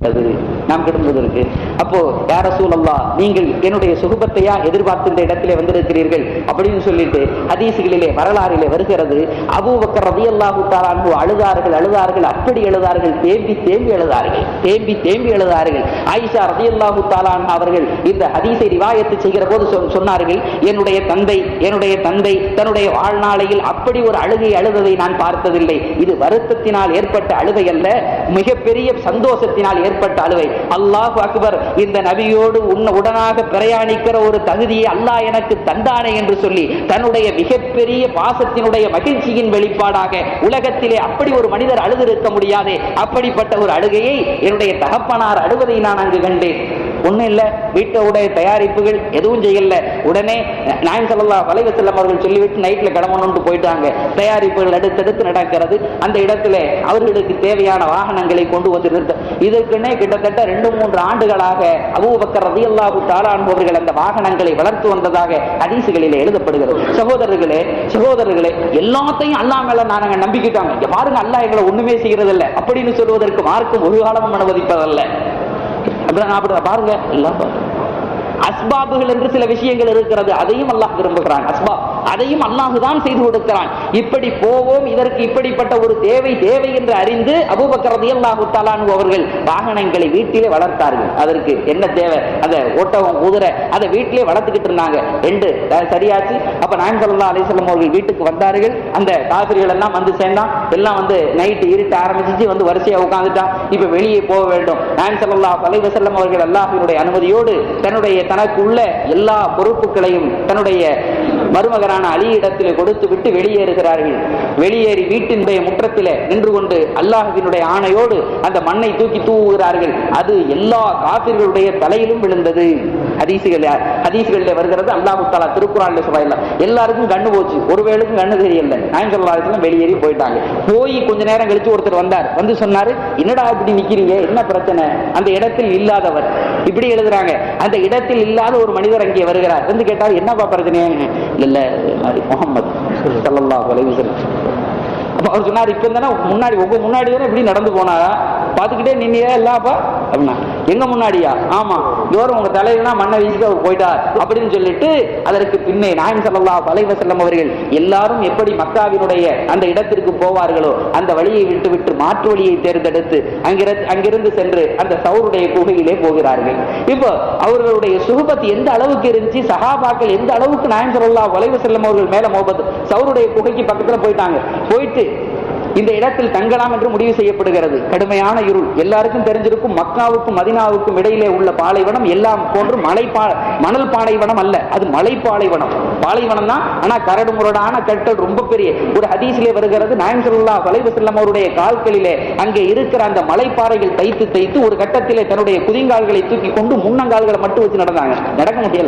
அது நாம் கிடந்ததற்கு அப்போ யார சூழல்லா நீங்கள் என்னுடைய சுகபத்தையா எதிர்பார்த்து இந்த இடத்திலே வந்திருக்கிறீர்கள் அப்படின்னு சொல்லிட்டு ஹதீசுகளிலே வரலாறிலே வருகிறது அபூபக்கர் ரதி அல்லாஹு தாலான்பு அழுதார்கள் அழுதார்கள் அப்படி எழுதார்கள் தேம்பி தேம்பி எழுதார்கள் தேம்பி தேம்பி எழுதார்கள் ஆயிஷா ரதி அல்லாஹு தாலான் அவர்கள் இந்த ஹதீஸை ரிவாயத்து செய்கிற போது சொ- சொன்னார்கள் என்னுடைய தந்தை என்னுடைய தந்தை தன்னுடைய வாழ்நாளையில் அப்படி ஒரு அழுகை அழுததை நான் பார்த்ததில்லை இது வருத்தத்தினால் ஏற்பட்ட அழுகை அல்ல மிகப்பெரிய சந்தோஷத்தினால் ஏற்பட்ட அழுகை அல்லாஹ் அக்பர் இந்த நபியோடு உன்ன உடனாக பிரயாணிக்கிற ஒரு தகுதியை அல்லாஹ் எனக்கு தந்தானே என்று சொல்லி தன்னுடைய மிகப்பெரிய பாசத்தினுடைய மகிழ்ச்சியின் வெளிப்பாடாக உலகத்திலே அப்படி ஒரு மனிதர் அழுதிருக்க முடியாதே அப்படிப்பட்ட ஒரு அழுகையை என்னுடைய தகப்பனார் அழுவதை நான் அங்கு கண்டேன் ஒண்ணும் இல்ல வீட்டோடைய தயாரிப்புகள் எதுவும் செய்யல உடனே நாயன் சல்லா வலைவ செல்லம் அவர்கள் சொல்லிவிட்டு நைட்ல கிளம்பணும்னு போயிட்டாங்க தயாரிப்புகள் அடுத்தடுத்து நடக்கிறது அந்த இடத்துல அவர்களுக்கு தேவையான வாகனங்களை கொண்டு வந்து நிறுத்த இதற்குன்னே கிட்டத்தட்ட ரெண்டு மூன்று ஆண்டுகளாக அபூபக்கர் ரதியல்லாஹு தாலான்பவர்கள் அந்த வாகனங்களை வளர்த்து வந்ததாக ஹதீசுகளிலே எழுதப்படுகிறது சகோதரர்களே சகோதரர்களே எல்லாத்தையும் அல்லாஹ் மேல நாங்க நம்பிக்கிட்டாங்க இங்க பாருங்க அல்லாஹ் எங்களை ஒண்ணுமே செய்யறது இல்ல அப்படின்னு சொல்வதற்கு மார்க்கும் ஒரு காலமும் அனுமதிப்பதல்ல அப்படிதான் நான் அப்படி பாருங்க எல்லாம் பாருங்க. அஸ்பாபுகள் என்று சில விஷயங்கள் இருக்கிறது அதையும் அல்லாஹ் விரும்புகிறான் அஸ்பாப் அதையும் அல்லாஹ் தான் செய்து கொடுக்கிறான் இப்படி போவோம் இதற்கு இப்படிப்பட்ட ஒரு தேவை தேவை என்று அறிந்து அபூபக்கர் ரலியல்லாஹு தஆலானு அவர்கள் வாகனங்களை வீட்டிலே வளர்த்தார்கள் அதற்கு என்ன தேவை அந்த ஓட்டகம் குதிரை அதை வீட்டிலே வளர்த்துக்கிட்டு இருந்தாங்க ரெண்டு அஹ், சரியாச்சு அப்ப நாயன் ஸல்லல்லாஹு அலைஹி வஸல்லம் அவர்கள் வீட்டுக்கு வந்தார்கள் அந்த காபிர்கள் எல்லாம் வந்து சேர்ந்தான் எல்லாம் வந்து நைட்டு இருட்ட ஆரம்பிச்சிச்சு வந்து வரிசையா உட்கார்ந்துட்டான் இப்ப வெளியே போக வேண்டும் நாயன் ஸல்லல்லாஹு அலைஹி வஸல்லம் அவர்கள் அல்லாஹ்வினுடைய அனுமதியோடு தன்னுடைய தனக்கு உள்ள எல்லா பொறுப்புகளையும் தன்னுடைய மருமகனான அலி இடத்திலே கொடுத்து விட்டு வெளியேறுகிறார்கள் வெளியேறி வீட்டினுடைய முற்றத்திலே நின்று கொண்டு அல்லாஹ்வினுடைய ஆணையோடு அந்த மண்ணை தூக்கி தூவுகிறார்கள் அது எல்லா காபிர்களுடைய தலையிலும் விழுந்தது ஹதீசுகள் ஹதீசுகளில் வருகிறது அல்லாஹு தாலா திருக்குறான்ல சொல்ல எல்லாருக்கும் கண்ணு போச்சு ஒருவேளுக்கும் கண்ணு தெரியல நாயன் சொல்லலாம் வெளியேறி போயிட்டாங்க போய் கொஞ்ச நேரம் கழிச்சு ஒருத்தர் வந்தார் வந்து சொன்னாரு என்னடா இப்படி நிக்கிறீங்க என்ன பிரச்சனை அந்த இடத்தில் இல்லாதவர் இப்படி எழுதுறாங்க அந்த இடத்தில் இல்லாத ஒரு மனிதர் அங்கே வருகிறார் வந்து கேட்டார் என்னப்பா பிரச்சனை இல்ல இல்ல மாதிரி முகமது ஸல்லல்லாஹு அலைஹி வஸல்லம் அப்ப அவர் சொன்னார் இப்ப தானே முன்னாடி உங்க முன்னாடி தானே இப்படி நடந்து போனாரா பாத்துக்கிட்டே நின்னியா இல்லாப்பா அப்படின்னா எங்க முன்னாடியா ஆமா இதோரம் உங்க தலையில மண்ணை வீசிட்டு அவர் போயிட்டார் அப்படின்னு சொல்லிட்டு அதற்கு பின்னே நாயம் ஸல்லல்லாஹு அலைஹி வஸல்லம் அவர்கள் எல்லாரும் எப்படி மக்காவினுடைய அந்த இடத்திற்கு போவார்களோ அந்த வழியை விட்டு விட்டு மாற்று வழியை தேர்ந்தெடுத்து அங்கிருந்து அங்கிருந்து சென்று அந்த சவுருடைய குகையிலே போகிறார்கள் இப்போ அவர்களுடைய சுகபத் எந்த அளவுக்கு இருந்துச்சு சஹாபாக்கள் எந்த அளவுக்கு நாயம் ஸல்லல்லாஹு அலைஹி வஸல்லம் அவர்கள் மேல மோபத் சவுருடைய குகைக்கு பக்கத்துல போயிட்டாங்க போயிட்டு இந்த இடத்தில் தங்கலாம் என்று முடிவு செய்யப்படுகிறது கடுமையான இருள் எல்லாருக்கும் தெரிஞ்சிருக்கும் மக்காவுக்கும் மதினாவுக்கும் இடையிலே உள்ள பாலைவனம் எல்லாம் போன்று மலை பா மணல் பாலைவனம் அல்ல அது மலை பாலைவனம் பாலைவனம் தான் ஆனா கரடு முரடான கற்கள் ரொம்ப பெரிய ஒரு ஹதீஸிலே வருகிறது நாயம் சொல்லா வலைவு செல்லம் அவருடைய கால்களிலே அங்கே இருக்கிற அந்த மலைப்பாறைகள் தைத்து தைத்து ஒரு கட்டத்திலே தன்னுடைய குதிங்கால்களை தூக்கி கொண்டு முன்னங்கால்களை மட்டும் வச்சு நடந்தாங்க நடக்க முடியல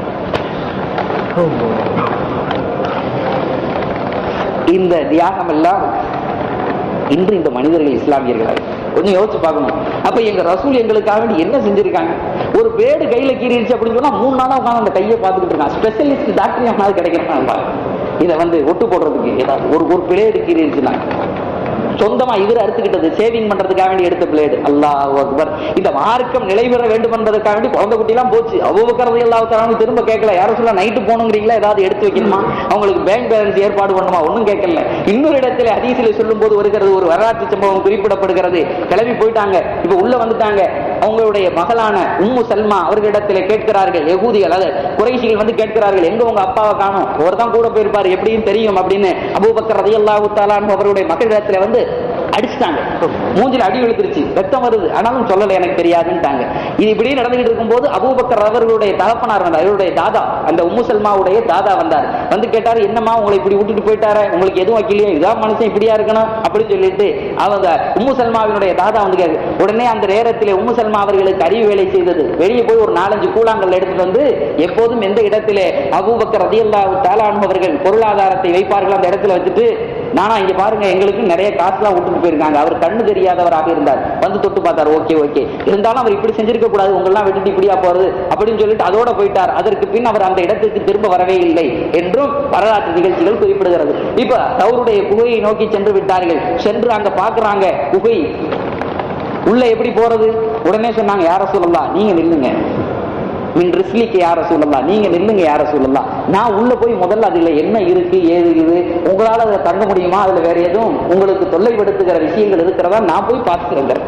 இந்த தியாகம் எல்லாம் இன்று இந்த மனிதர்கள் இஸ்லாமியர்கள் கொஞ்சம் யோசிச்சு பார்க்கணும் அப்ப எங்க ரசூல் எங்களுக்காக வேண்டி என்ன செஞ்சிருக்காங்க ஒரு பேடு கையில கீறிடுச்சு அப்படின்னு சொன்னா மூணு நாளா உட்காந்து அந்த கையை பார்த்துக்கிட்டு இருக்கான் ஸ்பெஷலிஸ்ட் டாக்டர் எவனாவது கிடைக்கிறான் இதை வந்து ஒட்டு போடுறதுக்கு ஏதாவது ஒரு ஒரு பிளேடு கீறிடுச்சுன்னா சொந்தமா இவர் அறுத்துக்கிட்டது சேவிங் பண்றதுக்காக வேண்டி எடுத்த பிளேடு அல்லாஹ் அக்பர் இந்த மார்க்கம் நிலை பெற வேண்டும் என்பதற்காக வேண்டி குழந்தை குட்டி எல்லாம் போச்சு அவ்வளவு எல்லா தரவும் திரும்ப கேட்கல யாரும் சொல்ல நைட்டு போகணுங்கிறீங்களா ஏதாவது எடுத்து வைக்கணுமா அவங்களுக்கு பேங்க் பேலன்ஸ் ஏற்பாடு பண்ணுமா ஒண்ணும் கேட்கல இன்னொரு இடத்துல ஹதீஸில் சொல்லும் போது வருகிறது ஒரு வரலாற்று சம்பவம் குறிப்பிடப்படுகிறது கிளம்பி போயிட்டாங்க இப்ப உள்ள வந்துட்டாங்க அவங்களுடைய மகளான உம்மு சல்மா அவர்களிடத்துல கேட்கிறார்கள் யகூதிகள் அது குறைசிகள் வந்து கேட்கிறார்கள் எங்க உங்க அப்பாவை காணும் ஒருத்தன் கூட போயிருப்பாரு எப்படியும் தெரியும் அப்படின்னு அபூபக்கர் ரதியல்லாஹு தாலான் அவருடைய மக்களிடத்துல வந்து அடிச்சுட்டாங்க மூஞ்சில அடி விழுத்துருச்சு ரத்தம் வருது ஆனாலும் சொல்லல எனக்கு தெரியாதுன்ட்டாங்க இது இப்படி நடந்துகிட்டு இருக்கும்போது அபூபக்கர் அவர்களுடைய தகப்பனார் வந்தார் அவருடைய தாதா அந்த உம்மு சல்மாவுடைய தாதா வந்தார் வந்து கேட்டாரு என்னம்மா உங்களை இப்படி விட்டுட்டு போயிட்டாரு உங்களுக்கு எதுவும் வைக்கலையே இதான் மனுஷன் இப்படியா இருக்கணும் அப்படின்னு சொல்லிட்டு அவங்க உம்மு சல்மாவினுடைய தாதா வந்து கேக்கு உடனே அந்த நேரத்திலே உம்மு சல்மா அவர்களுக்கு அறிவு வேலை செய்தது வெளியே போய் ஒரு நாலஞ்சு கூழாங்கல் எடுத்துட்டு வந்து எப்போதும் எந்த இடத்திலே அபூபக்கர் ரதியல்லாஹு தாலான் அவர்கள் பொருளாதாரத்தை வைப்பார்கள் அந்த இடத்துல வச்சுட்டு நானா இங்க பாருங்க எங்களுக்கு நிறைய காசுலாம் விட்டுட்டு போயிருக்காங்க அவர் கண்ணு தெரியாதவராக இருந்தார் வந்து தொட்டு பார்த்தார் ஓகே ஓகே இருந்தாலும் அவர் இப்படி செஞ்சிருக்க கூடாது உங்களெல்லாம் விட்டுட்டு இப்படியா போறது அப்படின்னு சொல்லிட்டு அதோட போயிட்டார் அதற்கு பின் அவர் அந்த இடத்துக்கு திரும்ப வரவே இல்லை என்றும் வரலாற்று நிகழ்ச்சிகள் குறிப்பிடுகிறது இப்ப அவருடைய குகையை நோக்கி சென்று விட்டார்கள் சென்று அங்க பாக்குறாங்க குகை உள்ள எப்படி போறது உடனே சொன்னாங்க யார சொல்லலாம் நீங்க நில்லுங்க மின் ரிஸ்லிக்கு யார சொல்லலாம் நீங்க நில்லுங்க யார சொல்லலாம் நான் உள்ள போய் முதல்ல அதுல என்ன இருக்கு ஏது இது உங்களால அதை தங்க முடியுமா அதுல வேற எதுவும் உங்களுக்கு தொல்லைப்படுத்துகிற விஷயங்கள் இருக்கிறதா நான் போய் பார்த்துக்கிறேன்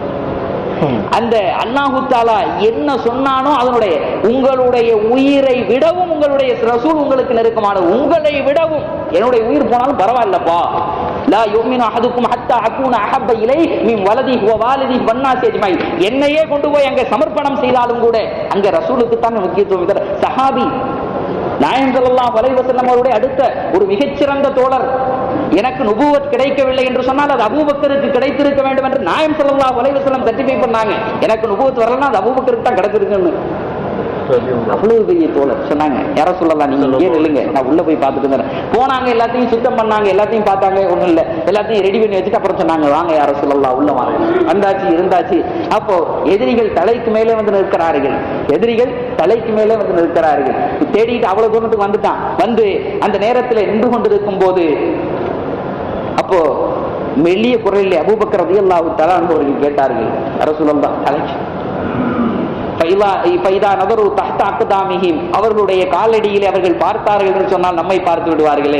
அந்த அல்லாஹு தாலா என்ன சொன்னானோ அதனுடைய உங்களுடைய உயிரை விடவும் உங்களுடைய ரசூல் உங்களுக்கு நெருக்கமான உங்களை விடவும் என்னுடைய உயிர் போனாலும் பரவாயில்லப்பா லா யுமினு அஹதுக்கும் ஹத்தா அகூன அஹப்ப இலை மின் வலதி வ வாலிதி வன்னாசி அஜ்மாயின் என்னையே கொண்டு போய் அங்க சமர்ப்பணம் செய்தாலும் கூட அங்க ரசூலுக்கு தான் முக்கியத்துவம் தர சஹாபி நாயம் ஸல்லல்லாஹு அலைஹி வஸல்லம் அவருடைய அடுத்த ஒரு மிகச்சிறந்த தோழர் எனக்கு நுபுவத் கிடைக்கவில்லை என்று சொன்னால் அது அபூபக்கருக்கு கிடைத்திருக்க வேண்டும் என்று நாயம் ஸல்லல்லாஹு அலைஹி வஸல்லம் சர்டிஃபை பண்ணாங்க எனக்கு நுபுவத் வரலன்னா அது அபூபக்கருக்கு தான் கிடைச்சிருக்குன்னு அவ்வளவு பெரிய தோழர் சொன்னாங்க யார சொல்லலாம் நீங்க இங்கே நில்லுங்க நான் உள்ள போய் பார்த்துட்டு இருந்தேன் போனாங்க எல்லாத்தையும் சுத்தம் பண்ணாங்க எல்லாத்தையும் பார்த்தாங்க ஒண்ணும் இல்ல எல்லாத்தையும் ரெடி பண்ணி வச்சுட்டு அப்புறம் சொன்னாங்க வாங்க யார சொல்லலாம் உள்ள வாங்க வந்தாச்சு இருந்தாச்சு அப்போ எதிரிகள் தலைக்கு மேலே வந்து நிற்கிறார்கள் எதிரிகள் தலைக்கு மேலே வந்து நிற்கிறார்கள் தேடிட்டு அவ்வளவு தூரத்துக்கு வந்துட்டான் வந்து அந்த நேரத்தில் நின்று கொண்டிருக்கும் போது அப்போ மெல்லிய குரலில் அபூபக்கர் ரலியல்லாஹு தஆலா அவர்கள் கேட்டார்கள் ரசூலுல்லாஹ் அலைஹி ஃபைலா- ஃபைதா நதரு தஹ்த அக்தாமிஹிம். அவர்களுடைய காலடியிலே அவர்கள் பார்த்தார்கள் என்று சொன்னால் நம்மை பார்த்து விடுவார்களே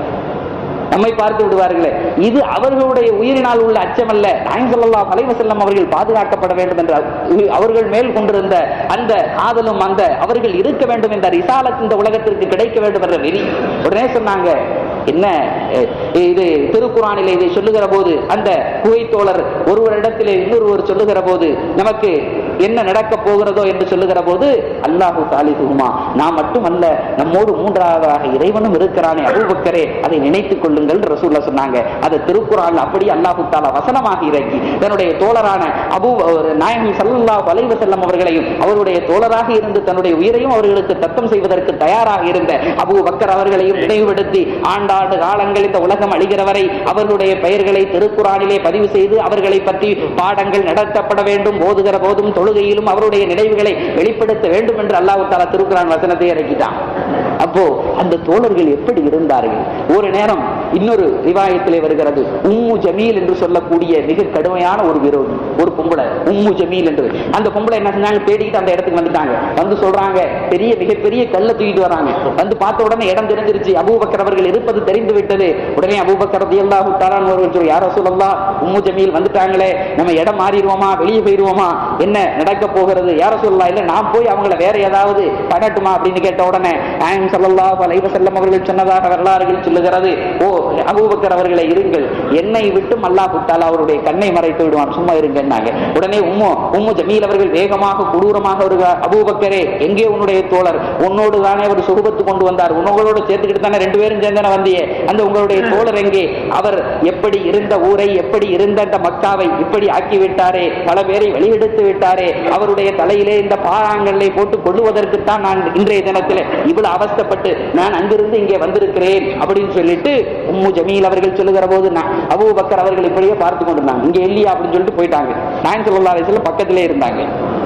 நம்மை பார்த்து விடுவார்களே இது அவர்களுடைய உயிரினால் உள்ள அச்சமல்ல நாயம் ஸல்லல்லாஹு அலைஹி வஸல்லம் அவர்கள் பாதுகாக்கப்பட வேண்டும் என்ற அவர்கள் மேல் கொண்டிருந்த அந்த காதலும் அந்த அவர்கள் இருக்க வேண்டும் என்ற ரிசாலத் இந்த உலகத்திற்கு கிடைக்க வேண்டும் என்ற வெறி உடனே சொன்னாங்க என்ன அஹ், இது திருக்குறானிலே இதை சொல்லுகிற போது அந்த குகைத்தோழர் ஒருவரிடத்திலே இன்னொருவர் சொல்லுகிற போது நமக்கு என்ன நடக்க போகிறதோ என்று சொல்லுகிற போது அல்லாஹு சாலிசுகுமா நான் மட்டுமல்ல நம்மோடு மூன்றாவதாக இறைவனும் இருக்கிறானே அபூபக்கரே அதை நினைத்துக் கொள்ளுங்கள் ரசூல்லா சொன்னாங்க அதை திருக்குறான் அப்படி அல்லாஹு தாலா வசனமாக இறக்கி தன்னுடைய தோழரான அபூ நாயகம் சல்லல்லாஹு அலைஹி வஸல்லம் அவர்களையும் அவருடைய தோழராக இருந்து தன்னுடைய உயிரையும் அவர்களுக்கு தத்தம் செய்வதற்கு தயாராக இருந்த அபூ பக்கர் அவர்களையும் நினைவுபடுத்தி ஆண்டாண்டு காலங்கள் இந்த உலகம் அழிகிற வரை அவர்களுடைய பெயர்களை திருக்குறானிலே பதிவு செய்து அவர்களை பற்றி பாடங்கள் நடத்தப்பட வேண்டும் போதுகிற போதும் தொழுகையிலும் அவருடைய நினைவுகளை வெளிப்படுத்த வேண்டும் என்று அல்லாஹ் தாலா திருக்குறான் வசனத்தை இறக்கிட்டான் அப்போ அந்த தோழர்கள் எப்படி இருந்தார்கள் ஒரு நேரம் இன்னொரு ரிவாயத்திலே வருகிறது உம்மு ஜமீல் என்று சொல்லக்கூடிய மிக கடுமையான ஒரு விரோதி ஒரு பொம்பளை உம்மு ஜமீல் என்று அந்த பொம்பளை என்ன செஞ்சாங்க தேடிக்கிட்டு அந்த இடத்துக்கு வந்துட்டாங்க வந்து சொல்றாங்க பெரிய மிகப்பெரிய கல்லை தூக்கிட்டு வராங்க வந்து பார்த்த உடனே இடம் தெரிஞ்சிருச்சு அபூபக்கர் அவர்கள் இருப்பது தெரிந்து விட்டது உடனே அபூபக்கர் ரலியல்லாஹு தஆலா அவர்கள் சொல்லி யாரோ சொல்லலாம் உம்மு ஜமீல் வந்துட்டாங்களே நம்ம இடம் மாறிடுவோமா வெளியே போயிடுவோமா என்ன நடக்க போகிறது யாரோ சொல்லலாம் இல்ல நான் போய் அவங்கள வேற ஏதாவது பண்ணட்டுமா அப்படின்னு கேட்ட உடனே நாயம் ஸல்லல்லாஹு அலைஹி வஸல்லம் அவர்கள் சொன்னதாக வரலாறுகள் சொல்லுகிறது ஓ அபூபக்கர் அவர்களை இருங்கள் என்னை விட்டும் அல்லாஹ் தாலா அவருடைய கண்ணை மறைத்து விடுவான் சும்மா இருங்கன்னாங்க உடனே உம்மு உம்மு ஜமீல் அவர்கள் வேகமாக கொடூரமாக வருகிறார் அபூபக்கரே எங்கே உன்னுடைய தோழர் உன்னோடு தானே அவர் சுரூபத்து கொண்டு வந்தார் உன்னோடு சேர்த்துக்கிட்டு தானே ரெண்டு பேரும் சேர்ந்தானே வந்தியே அந்த உங்களுடைய தோழர் எங்கே அவர் எப்படி இருந்த ஊரை எப்படி இருந்த அந்த மக்காவை இப்படி ஆக்கி விட்டாரே பல பேரை வெளியெடுத்து விட்டாரே அவருடைய தலையிலே இந்த பாறாங்கல்லை போட்டு கொள்ளுவதற்குத்தான் நான் இன்றைய தினத்தில் இவ்வளவு அவஸ்தைப்பட்டு நான் அங்கிருந்து இங்கே வந்திருக்கிறேன் அப்படின்னு சொல்லிட்டு உம்மு ஜமீல் அவர்கள் சொல்லுகிற போது நான் அபூ பக்கர் அவர்கள் இப்படியே பார்த்து கொண்டிருந்தாங்க இங்க இல்லையா அப்படின்னு சொல்லிட்டு போயிட்டாங்க நான் சொல்லா வயசுல பக்கத்திலே இருந்தாங்க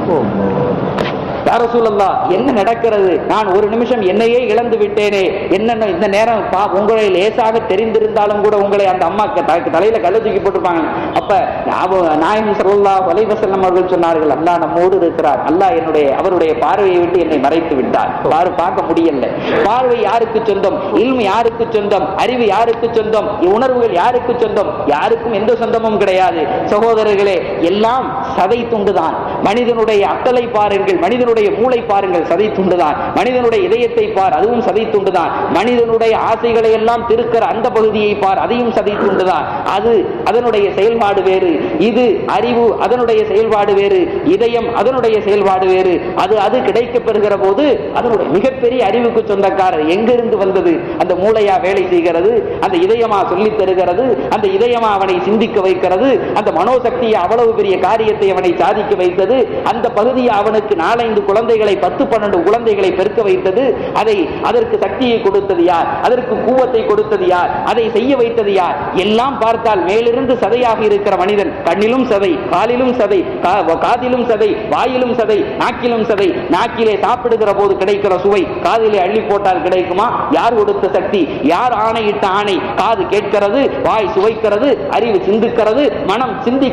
யார சூழல்லா என்ன நடக்கிறது நான் ஒரு நிமிஷம் என்னையே இழந்து விட்டேனே என்னென்ன இந்த நேரம் பா உங்களை லேசாக தெரிந்திருந்தாலும் கூட உங்களை அந்த அம்மா க- த- தலையில கல்ல தூக்கி போட்டிருப்பாங்க அப்ப அவ- நாயகம் சல்லா வலைவசல்லம் அவர்கள் சொன்னார்கள் அல்லாஹ் நம்மோடு இருக்கிறார் அல்லாஹ் என்னுடைய அவருடைய பார்வையை விட்டு என்னை மறைத்து விட்டார் பாரு பார்க்க முடியல பார்வை யாருக்கு சொந்தம் இல்மு யாருக்கு சொந்தம் அறிவு யாருக்கு சொந்தம் உணர்வுகள் யாருக்கு சொந்தம் யாருக்கும் எந்த சொந்தமும் கிடையாது சகோதரர்களே எல்லாம் சதை துண்டுதான் மனிதனுடைய அத்தலை பாருங்கள் மனிதனுடைய மூளை பாருங்கள் சதை துண்டுதான் மனிதனுடைய இதயத்தை பார் அதுவும் சதை துண்டுதான் மனிதனுடைய ஆசைகளை எல்லாம் திருக்கிற அந்த பகுதியை பார் அதையும் சதை துண்டுதான் அது அதனுடைய செயல்பாடு வேறு இது அறிவு அதனுடைய செயல்பாடு வேறு இதயம் அதனுடைய செயல்பாடு வேறு அது அது கிடைக்கப் பெறுகிற போது அதனுடைய மிகப்பெரிய அறிவுக்கு சொந்தக்காரர் எங்கிருந்து வந்தது அந்த மூளையா வேலை செய்கிறது அந்த இதயமா சொல்லித் தருகிறது அந்த இதயமா அவனை சிந்திக்க வைக்கிறது அந்த மனோசக்தியை அவ்வளவு பெரிய காரியத்தை அவனை சாதிக்க வைத்தது அந்த பகுதியை அவனுக்கு நாலைந்து குழந்தைகளை பத்து பன்னெண்டு குழந்தைகளை பெருக்க வைத்தது அதை அதற்கு சக்தியை கொடுத்தது யார் அதற்கு கூவத்தை கொடுத்தது யார் அதை செய்ய வைத்தது யார் எல்லாம் பார்த்தால் மேலிருந்து சதையாக இருக்கிற மனிதன் கண்ணிலும் சதை காலிலும் சதை கா- காதிலும் சதை வாயிலும் சதை நாக்கிலும் சதை நாக்கிலே சாப்பிடுகிற போது கிடைக்கிற சுவை காதிலே அள்ளி போட்டால் கிடைக்குமா யார் கொடுத்த சக்தி யார் ஆணையிட்ட ஆணை காது கேட்கிறது வாய் சுவைக்கிறது அறிவு சிந்திக்கிறது மனம் சிந்திக்க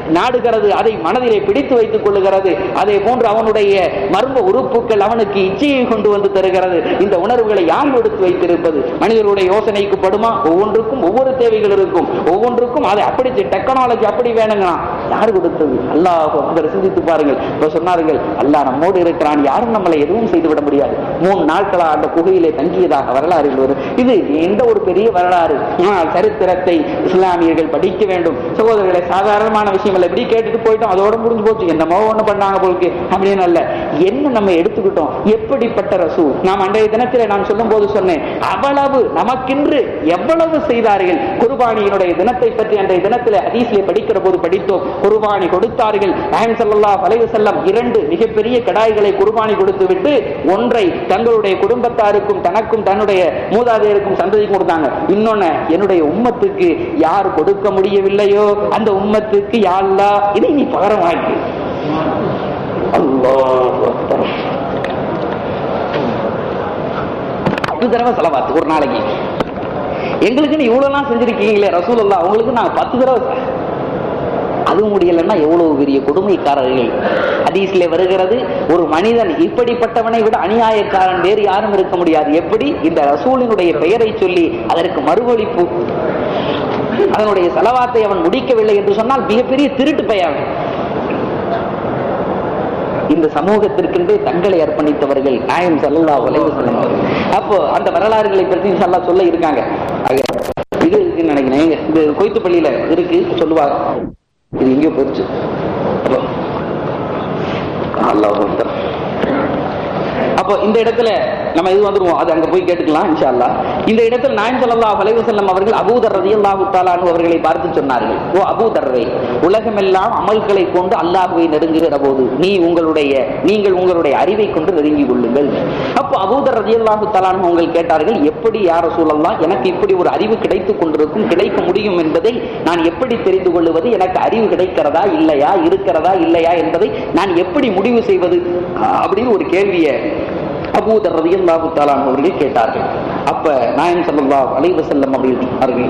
நாடுகிறது அதை மனதிலே பிடித்து வைத்துக் கொள்ளுகிறது அதே போன்று அவனுடைய மர்ம உறுப்புகள் அவனுக்கு இச்சையை கொண்டு வந்து தருகிறது இந்த உணர்வுகளை யார் கொடுத்து வைத்திருப்பது மனிதர்களுடைய யோசனைக்கு படுமா ஒவ்வொன்றுக்கும் ஒவ்வொரு தேவைகள் இருக்கும் ஒவ்வொன்றுக்கும் அதை அப்படி டெக்னாலஜி அப்படி வேணுங்களாம் யார் கொடுத்தது அல்லாஹ் அக்பர் சிந்தித்து பாருங்கள் இப்ப சொன்னார்கள் அல்லாஹ் நம்மோடு இருக்கிறான் யாரும் நம்மளை எதுவும் செய்துவிட முடியாது மூணு நாட்களா அந்த குகையிலே தங்கியதாக வரலாறு வரும் இது எந்த ஒரு பெரிய வரலாறு ஆனால் சரித்திரத்தை இஸ்லாமியர்கள் படிக்க வேண்டும் சகோதரர்களை சாதாரணமான விஷயம் இல்லை இப்படி கேட்டுட்டு போயிட்டோம் அதோட முடிஞ்சு போச்சு என்னமோ ஒண்ணு பண்ணாங்க போலுக்கு அப்படின்னு அல்ல என்ன நம்ம எடுத்துக்கிட்டோம் எப்படிப்பட்ட ரசூ நாம் அன்றைய தினத்திலே நான் சொல்லும் போது சொன்னேன் அவ்வளவு நமக்கென்று எவ்வளவு செய்தார்கள் குர்பானியினுடைய தினத்தை பற்றி அன்றைய தினத்திலே ஹதீஸ்லே படிக்கிற போது படித்தோம் குர்பானி கொடுத்தார்கள் நாயம் ஸல்லல்லாஹு அலைஹி வஸல்லம் இரண்டு மிகப்பெரிய கடாய்களை குர்பானி கொடுத்து விட்டு ஒன்றை தங்களுடைய குடும்பத்தாருக்கும் தனக்கும் தன்னுடைய மூதாதையருக்கும் சந்ததிக்கும் கொடுத்தாங்க இன்னொன்னு என்னுடைய உம்மத்துக்கு யார் கொடுக்க முடியவில்லையோ அந்த உம்மத்துக்கு யா அல்லாஹ் இதை நீ பகரமாக்கு அல்லாஹ் அக்பர் பத்து தடவை செலவாத்து ஒரு நாளைக்கு எங்களுக்குன்னு இவ்வளவுலாம் செஞ்சிருக்கீங்களே ரசூலுல்லா உங்களுக்கு நான் பத்து தடவை அது முடியலன்னா எவ்வளவு பெரிய கொடுமைக்காரர்கள் ஹதீஸ்ல வருகிறது ஒரு மனிதன் இப்படிப்பட்டவனை விட அநியாயக்காரன் வேறு யாரும் இருக்க முடியாது எப்படி இந்த ரசூலினுடைய பெயரை சொல்லி அதற்கு மறுவழிப்பு அதனுடைய செலவாத்தை அவன் முடிக்கவில்லை என்று சொன்னால் மிகப்பெரிய திருட்டு பெயர் இந்த சமூகத்திற்கென்றே தங்களை அர்ப்பணித்தவர்கள் நாயம் சல்லா வலைவு செல்லும் அப்போ அந்த வரலாறுகளை பற்றி இன்ஷா சொல்ல இருக்காங்க ஆக, இது இருக்குன்னு நினைக்கிறேன் எங்க? இது கொய்த்துப்பள்ளியில இருக்கு சொல்லுவாங்க இது எங்கேயோ போயிடுச்சு அப்போ அல்லாஹ் அக்பர். அப்போ இந்த இடத்துல நம்ம இது வந்துருவோம் அது அங்க போய் கேட்டுக்கலாம் இன்ஷா அல்லாஹ் இந்த இடத்துல நாயம் ஸல்லல்லாஹு அலைஹி வஸல்லம் அவர்கள் அபூதர் ரலியல்லாஹு தஆலா அன்ஹு அவர்களை பார்த்து சொன்னார்கள் ஓ அபூதர்ரே உலகமெல்லாம் அமல்களை கொண்டு அல்லாஹ்வை நெருங்குகிற போது நீ உங்களுடைய நீங்கள் உங்களுடைய அறிவை கொண்டு நெருங்கி கொள்ளுங்கள் அப்போ அபூதர் ரலியல்லாஹு தஆலா அன்ஹு அவர்கள் கேட்டார்கள் எப்படி யார் ரசூலல்லாஹ் எனக்கு இப்படி ஒரு அறிவு கிடைத்துக் கொண்டிருக்கும் கிடைக்க முடியும் என்பதை நான் எப்படி தெரிந்து கொள்வது எனக்கு அறிவு கிடைக்கிறதா இல்லையா இருக்கிறதா இல்லையா என்பதை நான் எப்படி முடிவு செய்வது அப்படின்னு ஒரு கேள்வியை அபூதர் ரலியல்லாஹு தஆலா அன்ஹு அவர்கள் கேட்டார்கள் அப்ப நாயகம் ஸல்லல்லாஹு அலைஹி வஸல்லம் அவர்கள் சொன்னார்கள்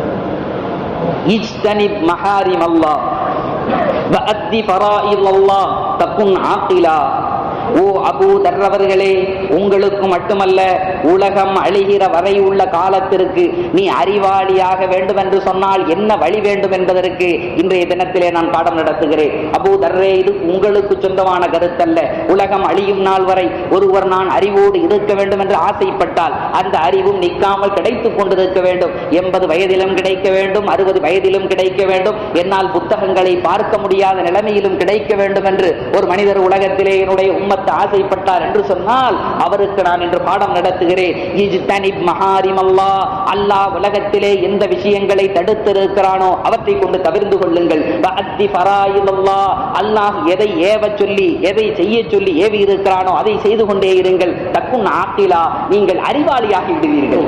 இஜ்தனிப் மஹாரிம் அல்லாஹ் வஅத்தி ஃபராயில் அல்லாஹ் தகுன் ஆகிலா ஓ அபூ தர்ரவர்களே உங்களுக்கு மட்டுமல்ல உலகம் அழிகிற வரை உள்ள காலத்திற்கு நீ அறிவாளியாக வேண்டும் என்று சொன்னால் என்ன வழி வேண்டும் என்பதற்கு இன்றைய தினத்திலே நான் பாடம் நடத்துகிறேன் அபூ தர்ரே இது உங்களுக்கு சொந்தமான கருத்தல்ல உலகம் அழியும் நாள் வரை ஒருவர் நான் அறிவோடு இருக்க வேண்டும் என்று ஆசைப்பட்டால் அந்த அறிவும் நிற்காமல் கிடைத்துக் கொண்டிருக்க வேண்டும் எண்பது வயதிலும் கிடைக்க வேண்டும் அறுபது வயதிலும் கிடைக்க வேண்டும் என்னால் புத்தகங்களை பார்க்க முடியாத நிலைமையிலும் கிடைக்க வேண்டும் என்று ஒரு மனிதர் உலகத்திலே என்னுடைய உம்மத்து ஆசைப்பட்டார் என்று சொன்னால் அவருக்கு நான் இன்று பாடம் நடத்துகிறேன் இஜ்தனிப் மஹாரிம் அல்லாஹ் அல்லாஹ் உலகத்திலே எந்த விஷயங்களை தடுத்திருக்கிறானோ அவற்றை கொண்டு தவிர்ந்து கொள்ளுங்கள் வஅத்தி ஃபராயில் அல்லாஹ் அல்லாஹ் எதை ஏவச் சொல்லி எதை செய்ய சொல்லி ஏவி இருக்கிறானோ அதை செய்து கொண்டே இருங்கள் தக்குன் ஆக்கிலா நீங்கள் அறிவாளியாகி விடுவீர்கள்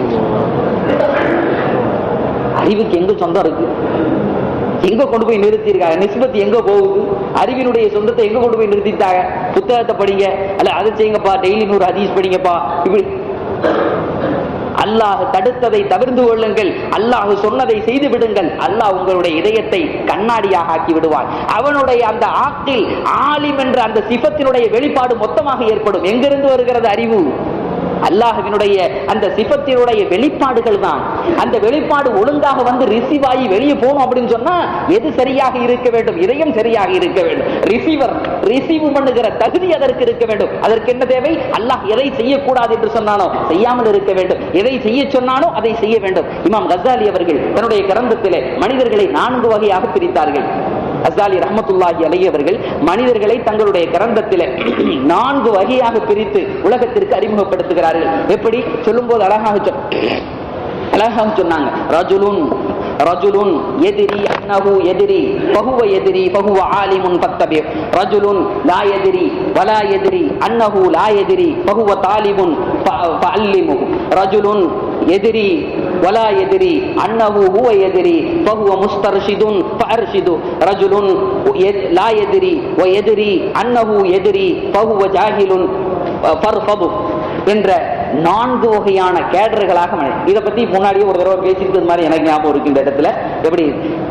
அறிவுக்கு எங்க சொந்தம் இருக்கு எங்க கொண்டு போய் நிறுத்திருக்காங்க நிஸ்பத் எங்க போகுது அறிவினுடைய சொந்தத்தை எங்க கொண்டு போய் நிறுத்திட்டாங்க புத்தகத்தை படிங்க அல்ல அதை செய்யுங்கப்பா டெய்லி நூறு ஹதீஸ் படிங்கப்பா இப்படி அல்லாஹ் தடுத்ததை தவிர்த்து கொள்ளுங்கள் அல்லாஹ் சொன்னதை செய்து விடுங்கள் அல்லாஹ் உங்களுடைய இதயத்தை கண்ணாடியாக ஆக்கி விடுவான் அவனுடைய அந்த ஆக்கில் ஆலிம் என்ற அந்த சிபத்தினுடைய வெளிப்பாடு மொத்தமாக ஏற்படும் எங்கிருந்து வருகிறது அறிவு அல்லாஹ்வினுடைய அந்த சிபத்தினுடைய வெளிப்பாடுகள் தான் அந்த வெளிப்பாடு ஒழுங்காக வந்து ரிசீவ் ஆகி வெளியே போகணும் அப்படின்னு சொன்னா எது சரியாக இருக்க வேண்டும் இதயம் சரியாக இருக்க வேண்டும் ரிசீவர் ரிசீவ் பண்ணுகிற தகுதி அதற்கு இருக்க வேண்டும் அதற்கு என்ன தேவை அல்லாஹ் எதை செய்யக்கூடாது என்று சொன்னானோ செய்யாமல் இருக்க வேண்டும் எதை செய்ய சொன்னானோ அதை செய்ய வேண்டும் இமாம் கசாலி அவர்கள் தன்னுடைய கிரந்தத்திலே மனிதர்களை நான்கு வகையாக பிரித்தார்கள் அசாலி ரஹமத்துல்லாஹி அலி அவர்கள் மனிதர்களை தங்களுடைய கிரந்தத்திலே நான்கு வகையாக பிரித்து உலகத்திற்கு அறிமுகப்படுத்துகிறார்கள் எப்படி சொல்லும்போது அழகாக சொல் அழகாக சொன்னாங்க ரஜுலுன் ரஜுலுன் எதிரி அன்னஹு எதிரி பகுவ எதிரி பகுவ ஆலிமுன் பத்தபி ரஜுலுன் லா எதிரி வலா எதிரி அன்னஹு லா எதிரி பகுவ தாலிபுன் ஃபஅல்லிமு ரஜுலுன் எதிரி ولا يدري أنه هو يدري فهو مسترشد فأرشد رجل يد- لا يدري ويدري أنه يدري فهو جاهل فارفض என்ற நான்கு வகையான கேடர்களாக மழை இதை பத்தி முன்னாடியே ஒரு தடவை பேசியிருக்கிறது மாதிரி எனக்கு ஞாபகம் இருக்கு இந்த இடத்துல எப்படி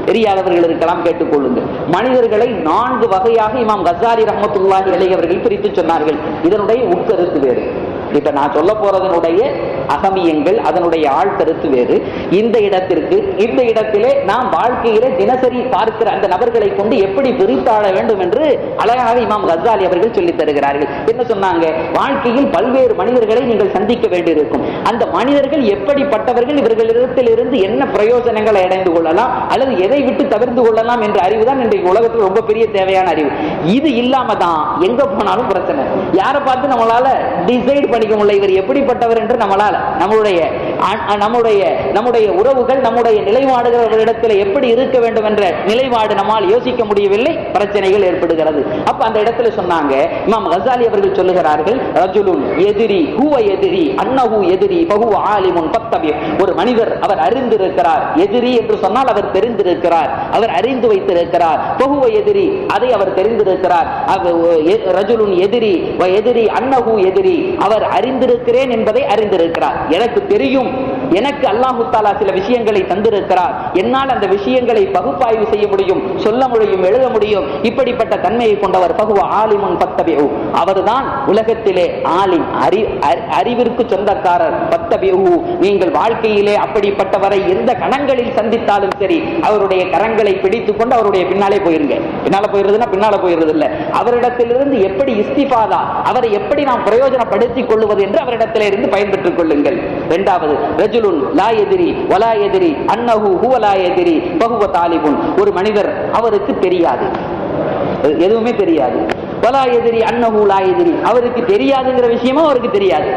தெரியாதவர்கள் இருக்கலாம் கேட்டுக்கொள்ளுங்கள் மனிதர்களை நான்கு வகையாக இமாம் கசாலி ரஹமத்துல்லாஹி அலைஹி அவர்கள் பிரித்து சொன்னார்கள் இதனுடைய உட்கருத்து வேறு இப்ப நான் சொல்ல போறதனுடைய அகமியங்கள் அதனுடைய ஆழ்கருத்து வேறு இந்த இடத்திற்கு இந்த இடத்திலே நாம் வாழ்க்கையிலே தினசரி பார்க்கிற அந்த நபர்களை கொண்டு எப்படி பிரித்தாள வேண்டும் என்று அழகாக இமாம் கசாலி அவர்கள் சொல்லித் தருகிறார்கள் என்ன சொன்னாங்க வாழ்க்கையில் பல்வேறு மனிதர்களை நீங்கள் சந்திக்க வேண்டியிருக்கும் அந்த மனிதர்கள் எப்படிப்பட்டவர்கள் இவர்களிடத்தில் இருந்து என்ன பிரயோஜனங்களை அடைந்து கொள்ளலாம் அல்லது எதை விட்டு தவிர்த்து கொள்ளலாம் என்ற அறிவுதான் இன்றைக்கு உலகத்தில் ரொம்ப பெரிய தேவையான அறிவு இது இல்லாம தான் எங்க போனாலும் பிரச்சனை யாரை பார்த்து நம்மளால டிசைட் பண்ணிக்க முடியல இவர் எப்படிப்பட்டவர் என்று நம்மளால நம்மளுடைய அ- அ- நம்முடைய நம்முடைய உறவுகள் நம்முடைய நிலைப்பாடுகள் அவரிடத்தில் எப்படி இருக்க வேண்டும் என்ற நிலைப்பாடு நம்மால் யோசிக்க முடியவில்லை பிரச்சனைகள் ஏற்படுகிறது அப்ப அந்த இடத்துல சொன்னாங்க இமாம் கசாலி அவர்கள் சொல்லுகிறார்கள் ரஜுலுன் எதிரி ஹுவ எதிரி அன்னஹு எதிரி பஹுவ ஆலிமுன் பத்தபி ஒரு மனிதர் அவர் அறிந்திருக்கிறார் எதிரி என்று சொன்னால் அவர் தெரிந்திருக்கிறார் அவர் அறிந்து வைத்திருக்கிறார் பகுவ எதிரி அதை அவர் தெரிந்திருக்கிறார் அவ- எ- ரஜுலுன் எதிரி வ எதிரி அன்னஹு எதிரி அவர் அறிந்திருக்கிறேன் என்பதை அறிந்திருக்கிறார் எனக்கு தெரியும் எனக்கு அல்லாஹு தாலா சில விஷயங்களை தந்திருக்கிறார் என்னால் அந்த விஷயங்களை பகுப்பாய்வு செய்ய முடியும் சொல்ல முடியும் எழுத முடியும் இப்படிப்பட்ட தன்மையை கொண்டவர் பகுவ ஆலிமுன் பத்தபியு அவர்தான் உலகத்திலே ஆலிம் அறி அறி- அறிவிற்கு சொந்தக்காரர் பத்தபியு நீங்கள் வாழ்க்கையிலே அப்படிப்பட்டவரை எந்த கணங்களில் சந்தித்தாலும் சரி அவருடைய கரங்களை பிடித்துக் கொண்டு அவருடைய பின்னாலே போயிருங்க பின்னால போயிருதுன்னா பின்னால போயிருது இல்ல அவரிடத்திலிருந்து எப்படி இஸ்திபாதா அவரை எப்படி நாம் பிரயோஜனப்படுத்திக் கொள்வது என்று அவரிடத்திலே இருந்து பயன்பெற்றுக் கொள்ளுங்கள் இரண்டாவது ரஜுலுன் லா எதிரி வலா எதிரி அன்னஹு ஹுவ லா எதிரி பகுவ தாலிபுன் ஒரு மனிதர் அவருக்கு தெரியாது எதுவுமே தெரியாது வலா எதிரி அன்னஹு லா எதிரி அவருக்கு தெரியாதுங்கிற விஷயமும் அவருக்கு தெரியாது